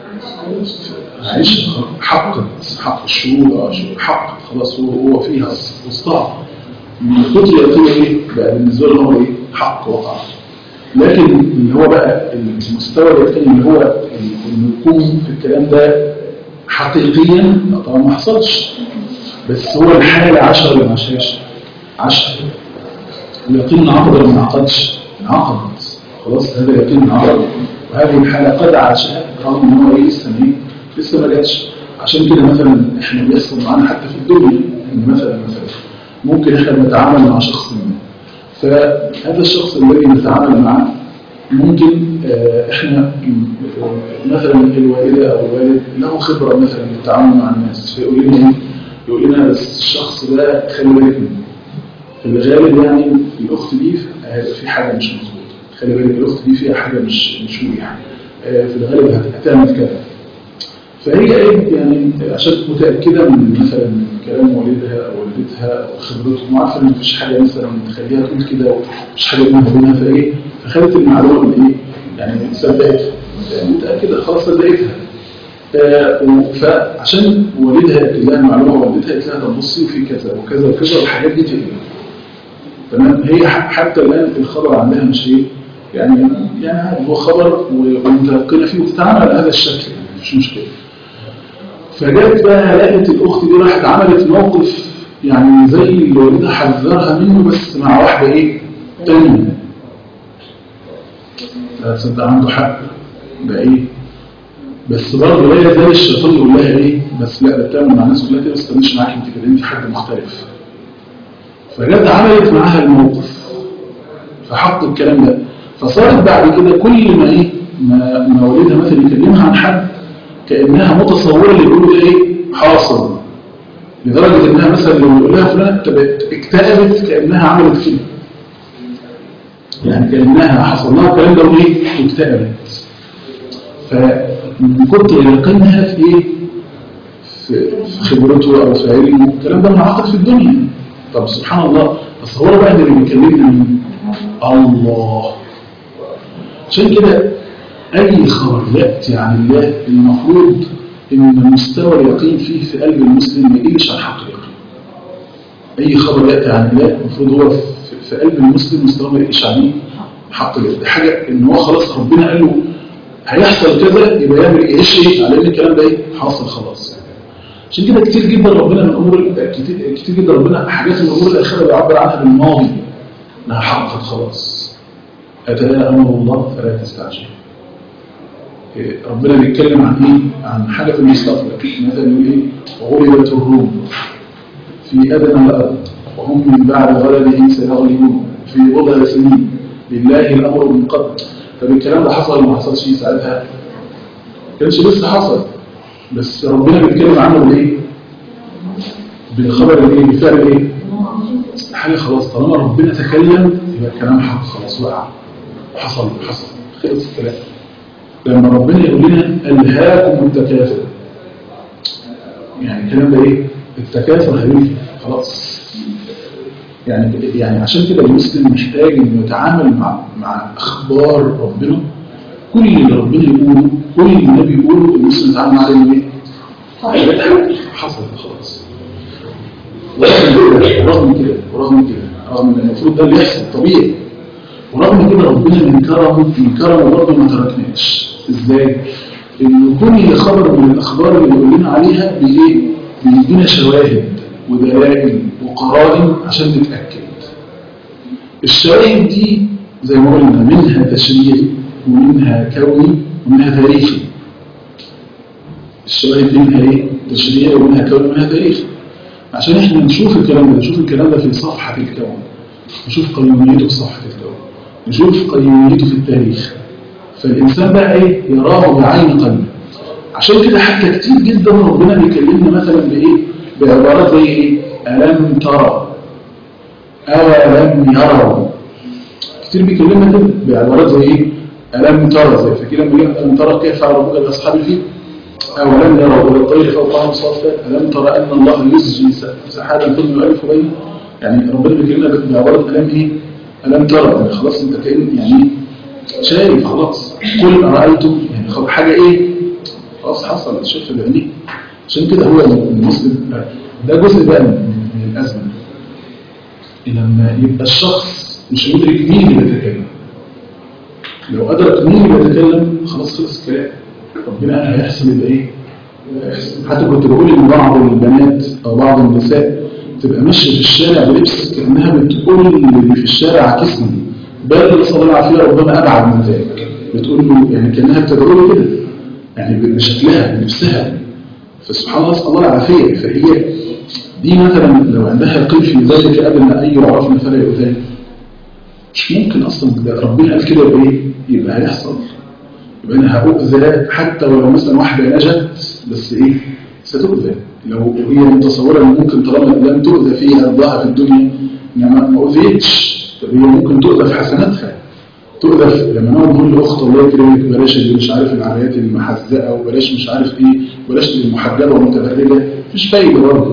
عيش حق حق الشهود حق خلاص هو هو فيها وسطها من كتر يقين ايه بقى بالنسبه له هو ايه حق وقع لكن اللي هو بقى المستوى اليقين اللي هو انه يكون في الكلام ده حقيقيا طبعا ما حصلش بس هو الحاله 10 ولا ما عاشهاش 10 اليقين انعقد ولا ما انعقدش انعقد خلاص هذا اليقين انعقد وهذه الحاله قد عاشها رغم ان هو ايه لسه ايه لسه ما جاتش عشان كده مثلا احنا بيحصل معانا حتى في الدنيا ان مثلا مثلا ممكن احنا بنتعامل مع شخص ما فهذا الشخص الذي نتعامل معه ممكن اه احنا مثلا الوالده او الوالد له خبره مثلا في التعامل مع الناس فيقول لنا ايه؟ يقول لنا بس الشخص ده خلي بالك منه في الغالب يعني الاخت دي هيبقى في حاجه مش مظبوطه خلي بالك الاخت دي فيها حاجه مش مش مريحه اه في الغالب هتعمل كذا فهي ايه يعني عشان متاكده من مثلا من كلام والدها او والدتها او خبرتهم وعارفه ان مفيش حاجه مثلا تخليها تقول كده ومفيش حاجه بينها وبينها فايه فخدت المعلومه من ايه يعني صدقتها يعني متاكده خلاص صدقتها آه، و- فعشان والدها يأكد لها المعلومه والدتها قالت لها طب بصي في كذا وكذا وكذا والحاجات دي تقل تمام هي ح- حتى الان الخبر عندها مش ايه يعني يعني عادي هو خبر و- ومتيقنه فيه وتتعامل على هذا الشكل يعني مفيش مشكله فجت بقى لقت الاخت دي راحت عملت موقف يعني زي اللي والدها حذرها منه بس مع واحده ايه تانية لا تصدق عنده حق ده ايه بس برضه لا يزال الشيطان يقول لها ايه بس لا ده بتعمل مع الناس كلها كده بس مش معاك انت كده انت حد مختلف فجت عملت معاها الموقف فحط الكلام ده فصارت بعد كده كل ما ايه ما, ما والدها مثلا يكلمها عن حد كانها متصوره اللي بيقولوا ده ايه حاصل لدرجه انها مثلا لو يقول لها فلان طب اكتئبت كانها عملت فيلم يعني كانها حصل لها الكلام ده وايه واكتئبت فمن كتر يقينها في ايه في في خبرته او في علمه الكلام ده منعقد في الدنيا طب سبحان الله تصور بقى ان اللي بيكلمنا مين الله عشان كده اي خبر ياتي عن الله المفروض ان مستوى اليقين فيه في قلب المسلم ما يقلش عن حق اليقين اي خبر ياتي عن الله المفروض هو في- في قلب المسلم مستوى ما يقلش عليه حق اليقين حاجه ان هو خلاص ربنا قال له هيحصل كذا يبقى يعمل ايه ايش ايه على ان الكلام ده ايه حاصل خلاص عشان كده كتير جدا ربنا من امور كتير, كتير جدا ربنا حاجات من الامور الاخيره بيعبر عنها بالماضي انها حققت خلاص اتانا امر الله فلا تستعجل إيه، ربنا بيتكلم عن ايه عن حاجه في المستقبل مثلا يقول ايه غلبت الروم في ادنى الارض وهم من بعد غلبهم سيغلبون في بضع سنين لله الامر من قبل طب الكلام ده حصل ولا ما حصلش ساعتها كانش لسه حصل بس ربنا بيتكلم عنه بايه بالخبر الايه بالفعل ايه حاجه خلاص طالما ربنا تكلم يبقى الكلام حق خلاص وقع حصل حصل خلص الكلام لما ربنا يقول لنا الهاكم التكاثر يعني الكلام ده ايه التكاثر هيجي خلاص يعني يعني عشان كده المسلم محتاج انه يتعامل مع مع اخبار ربنا كل اللي ربنا يقوله كل اللي النبي يقوله المسلم يتعامل معاه انه ايه حصل خلاص ورغم كده ورغم كده ورغم كده رغم ان المفروض ده اللي يحصل طبيعي ورغم كده ربنا من كرمه من كرمه برضه ما تركناش ازاي؟ ان كل خبر من الاخبار اللي بيقول لنا عليها بايه؟ بيدينا شواهد ودلائل وقرائن عشان نتاكد. الشواهد دي زي ما قلنا منها تشريعي ومنها كوني ومنها تاريخي. الشواهد دي منها ايه؟ تشريعي ومنها كوني ومنها تاريخي. عشان احنا نشوف الكلام ده نشوف الكلام ده في صفحة الكون نشوف قيوميته في صفحة الكون نشوف قيوميته في التاريخ فالإنسان بقى إيه يراه بعين قلبه عشان كده حتى كتير جدا ربنا بيكلمنا مثلا بإيه بعبارات زي إيه ألم ترى أولم يروا كتير بيكلمنا كده بعبارات زي إيه ألم ترى زي فكده لما يقول ألم ترى كيف فعل ربك بأصحاب الفيل أولم يروا إلى الطير فوقهم صافات ألم ترى أن الله يسجي سحابا ثم يؤلف بينه يعني ربنا بيكلمنا بعبارة ألم إيه ألم ترى يعني خلاص أنت كأن يعني شايف خلاص قل أرأيتم يعني خلاص حاجة إيه خلاص حصل شوف بعينيك عشان كده هو المسلم ده جزء بقى من الأزمة لما يبقى الشخص مش مدرك مين اللي بيتكلم لو أدرك مين اللي بيتكلم خلاص خلص الكلام ربنا قال هيحصل يبقى إيه هيحصل. حتى كنت بقول إن بعض البنات أو بعض النساء تبقى ماشية في الشارع بلبس كأنها بتقول اللي في الشارع عكسني بل صلى الله عليه ربما أبعد من ذلك بتقول له يعني كأنها بتدعو له كده يعني بشكلها بنفسها فسبحان الله صلى الله العافية فهي دي مثلا لو عندها يقين في ذلك قبل ما أي يعرفنا فلا يؤذي مش ممكن أصلا ده ربنا قال كده يبقى إيه يبقى هيحصل يبقى أنا هأؤذى حتى ولو مثلا واحدة نجت بس إيه ستؤذى لو هي متصورة أن ممكن طالما لم تؤذى فيها الضاعة في الدنيا إنما ما أؤذيتش طب هي ممكن تؤذى في حسناتها تؤلف لما نقعد نقول لاخت الله يكرمك بلاش اللي مش عارف العمليات المحزقه وبلاش مش عارف ايه بلاش المحجبه والمتبرجه مفيش فايده برضه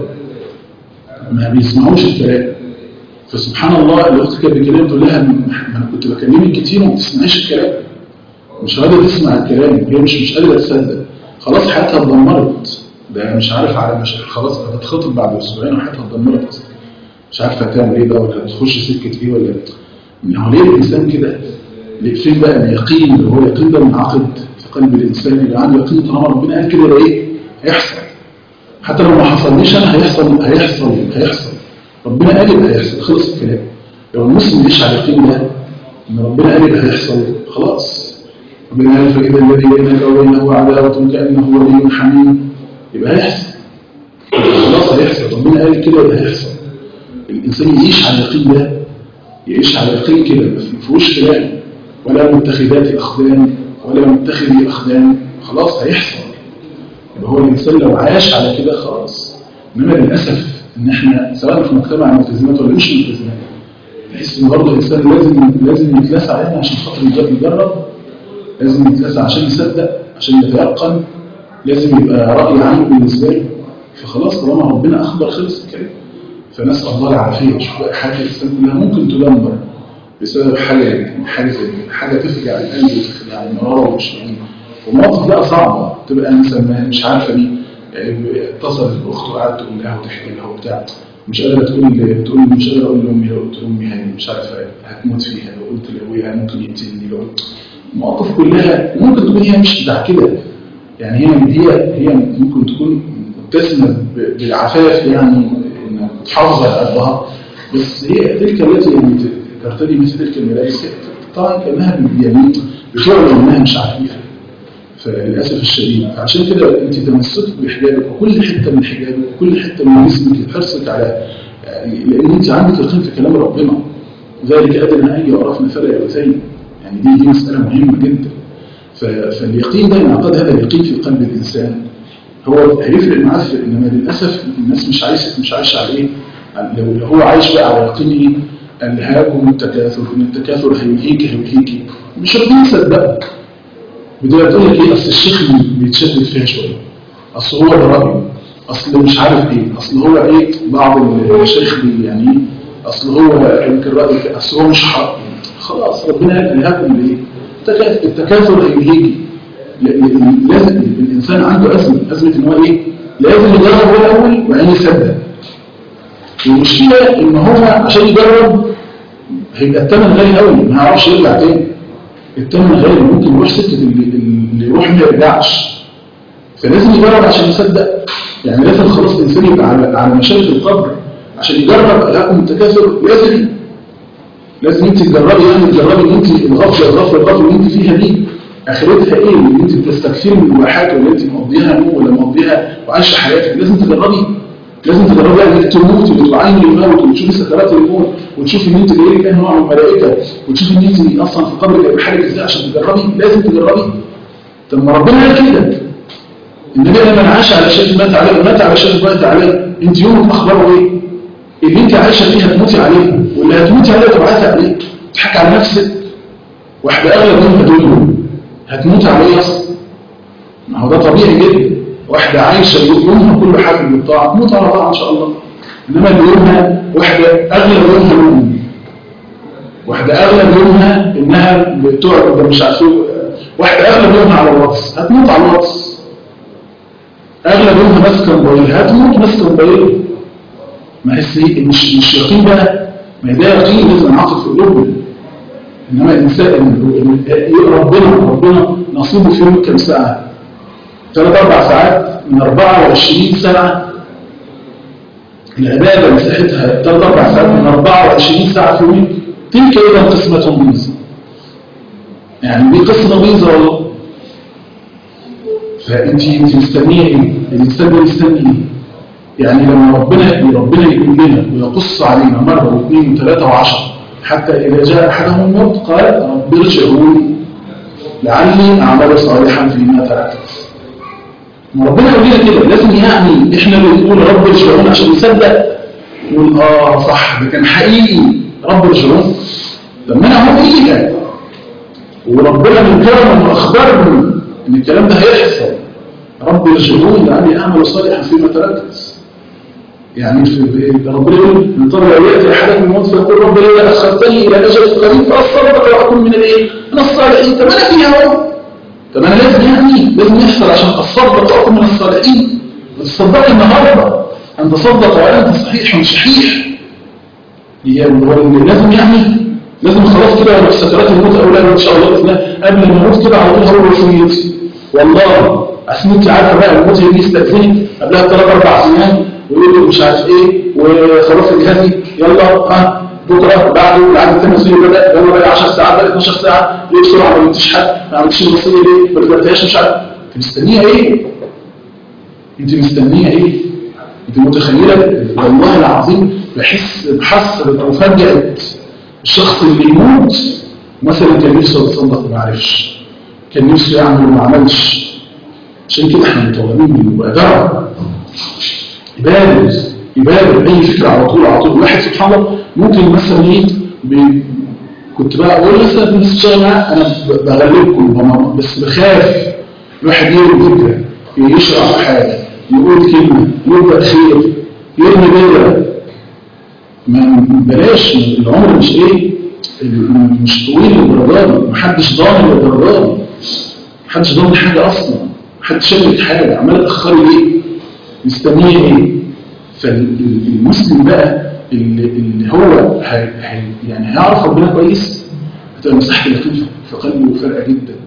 ما بيسمعوش الكلام فسبحان الله الاخت كانت بتكلمني تقول لها ما انا كنت بكلمك كتير وما بتسمعيش الكلام مش قادره تسمع الكلام هي مش مش قادره تصدق خلاص حياتها اتدمرت ده مش عارف على مش خلاص هتتخطب بعد اسبوعين وحياتها اتدمرت اصلا مش عارفه هتعمل ايه بقى ولا هتخش سكه ايه ولا إن هو ليه الانسان كده ليه فين بقى اليقين اللي هو اليقين ده منعقد في قلب الانسان اللي عنده يقين طالما ربنا قال كده يبقى ايه هيحصل حتى لو ما حصلنيش انا هيحصل هيحصل هيحصل ربنا قال يبقى هيحصل خلص الكلام لو المسلم يعيش على اليقين ده ان ربنا قال يبقى هيحصل خلاص ربنا قال فاذا الذي بينك وبينه عداوه كانه ولي حميم يبقى هيحصل خلاص هيحصل ربنا قال كده يبقى هيحصل الانسان يعيش على اليقين ده يعيش على يقين كده ما فيهوش كلام ولا متخذات اخدان ولا متخذي اخدان خلاص هيحصل يبقى هو الانسان لو عاش على كده خلاص انما للاسف ان احنا سواء في مجتمع ملتزمات ولا مش ملتزمات تحس ان برضه الانسان لازم لازم يتلسع علينا عشان خاطر يجرب يجرب لازم يتلسع عشان يصدق عشان يتيقن لازم يبقى راي عام بالنسبه له فخلاص طالما ربنا اخبر خلص الكلام فنسال الله العافيه شوف بقى حاجه الانسان كلها ممكن تدمر بسبب حاجه حاجه زي كده حاجه تفجع القلب وتفجع المراره والشعور ومواقف بقى صعبه تبقى مثلا مش عارفه مين اتصلت باخته وقعدت تقول لها وتحكي لها وبتاع مش قادره تقول تقول مش قادره اقول لامي لو قلت لامي هي مش عارفه هتموت فيها لو قلت لابويا ممكن يقتلني لو المواقف كلها ممكن تكون هي مش بتاع كده يعني هي هي هي ممكن تكون متسمه بالعفاف يعني انها تحافظ على قلبها بس هي تلك التي يعني ترتدي مثل تلك الملابس طبعا كانها يعني بتعلن انها مش عفيفه فللاسف الشديد فعشان كده انت تمسكت بحجابك وكل حته من حجابك وكل حته من جسمك حرصك على لان انت عندك يقين في كلام ربنا ذلك ادنى ان يعرفنا فلا يؤتين يعني دي دي مساله مهمه جدا فاليقين ده انعقاد هذا اليقين في قلب الانسان هو هيفرق معاه في انما للاسف الناس مش عايشه مش عايشه على ايه لو هو عايش بقى على يقين ايه الهاكم التكاثر ان التكاثر هيلهيك هيلهيك مش راضيين يصدقوا بدأت تقول لك ايه اصل الشيخ بيتشدد فيها شويه اصل هو ده رايه اصل مش عارف ايه اصل هو ايه بعض الشيخ يعني ايه اصل هو يمكن رايه اصل هو مش حق خلاص ربنا قال لهاكم ليه التكاثر هيلهيكي لازم الانسان عنده ازمه ازمه ان هو ايه لازم يجرب هو الاول وبعدين يصدق المشكله ان هو عشان يجرب هيبقى الثمن غالي قوي ما يعرفش يرجع تاني الثمن غالي ممكن يروح سكه اللي, اللي يروح ما يرجعش فلازم يجرب عشان يصدق يعني لازم خلاص الانسان يبقى على على مشاكل القبر عشان يجرب لكم التكاثر لازم لازم انت تجربي يعني تجربي ان انت الغفله الغفله الغفله اللي انت فيها دي اخرتها ايه اللي انت بتستكثري من الواحات ولا انت مقضيها نوم ولا مقضيها وعايشه حياتك لازم تجربي لازم تجربي انك تموتي وتعاني الموت وتشوفي سكرات الموت وتشوفي ان انت جاي لك نوع من الملائكه وتشوفي ان انت اصلا في قبرك هيبقى حالك ازاي عشان تجربي لازم تجربي طب ما ربنا قال كده النبي لما عاش على شيء مات عليه ومات على شيء مات عليه انت يومك اخباره ايه اللي انت عايشه فيه هتموتي عليه واللي هتموتي عليه تبعتي عليه تضحك على نفسك واحده اغلب منها دول هتموت عليه اصلا ما هو ده طبيعي جدا واحدة عايشة يومها كل حاجة بالطاعة تموت على طاعة إن شاء الله إنما يومها واحدة أغلب يومها نوم واحدة أغلب يومها إنها بتقعد مش عارفين واحدة أغلب يومها على الواتس هتموت على الواتس أغلب يومها ماسكة موبايل هتموت ماسكة موبايل ما هي مش مش يقين بقى ما ده يقين لازم ينعقد في قلوبنا إنما الإنسان ربنا ربنا نصيبه في يوم كم ساعة ثلاث أربع ساعات من 24 ساعة العبادة مساحتها ثلاث أربع ساعات من 24 ساعة في يومك تلك إذا قسمة بيضة يعني دي قسمة بيضة والله فأنت أنت مستنية إيه؟ الإنسان ده مستني إيه؟ يعني لما ربنا ربنا يقول لنا ويقص علينا مرة واثنين وثلاثة وعشرة حتى إذا جاء أحدهم الموت قال رب ارجعوني لعلي أعمل صالحا فيما تركت ربنا يقول لنا كده لازم يعني احنا بنقول رب ارجعون عشان نصدق نقول اه صح ده كان حقيقي رب ارجعون طب ما انا هو ايه وربنا من كرمه اخبرني ان الكلام ده هيحصل رب ارجعوني لعلي اعمل صالحا فيما تركت يعني في ربنا يقول من طرف ياتي احدكم الموت فيقول رب لي اخرتني الى اجل قريب فاصدق واكون من الايه؟ من الصالحين طب انا فيها اهو طب انا لازم يعني لازم يحصل عشان اتصدق واكون من الصالحين وتصدقي النهارده ان تصدق وانت صحيح مش صحيح هي هو لازم يعني لازم خلاص كده لو سكرات الموت اولاد ان شاء الله باذن الله قبل ما اموت كده على طول هو وصيتي والله عشان انت عارفه بقى الموت يجي يستاذنك قبلها بثلاث اربع ايام ويقول له مش عارف ايه وخلاص الجهازي يلا ها بكره بعده بعد التنسيق بدا يلا بقى 10 ساعات بقى 12 ساعه ليه بسرعه ما عملتيش حاجه ما عملتيش الوصيه ليه ما دفعتهاش مش عارف انت مستنيه ايه؟ انت مستنيه ايه؟ انت متخيله والله العظيم بحس بحسره او فجأة الشخص اللي يموت مثلا كان نفسه يتصدق وما عرفش كان نفسه يعمل وما عملش عشان كده احنا مطالبين بالمبادره يبادر يبادر اي فكره على طول على طول الواحد سبحان الله ممكن مثلا ايه ب- كنت بقى اقول مثلا الناس تشتغل معاه انا ب- بغلبكم بم- بس بخاف الواحد يرمي فكره يشرح حاجه يقول كلمه يبدا خير يرمي بذره ما بلاش العمر مش ايه ال- مش طويل للدرجه دي محدش ضامن للدرجه دي محدش ضامن حاجه اصلا محدش شايف حاجه عمال تاخري ليه مستنيه ايه فالمسلم بقى اللي, اللي هو هي هي يعني هيعرف ربنا كويس هتبقى مساحته لطيفه في قلبه فرقه جدا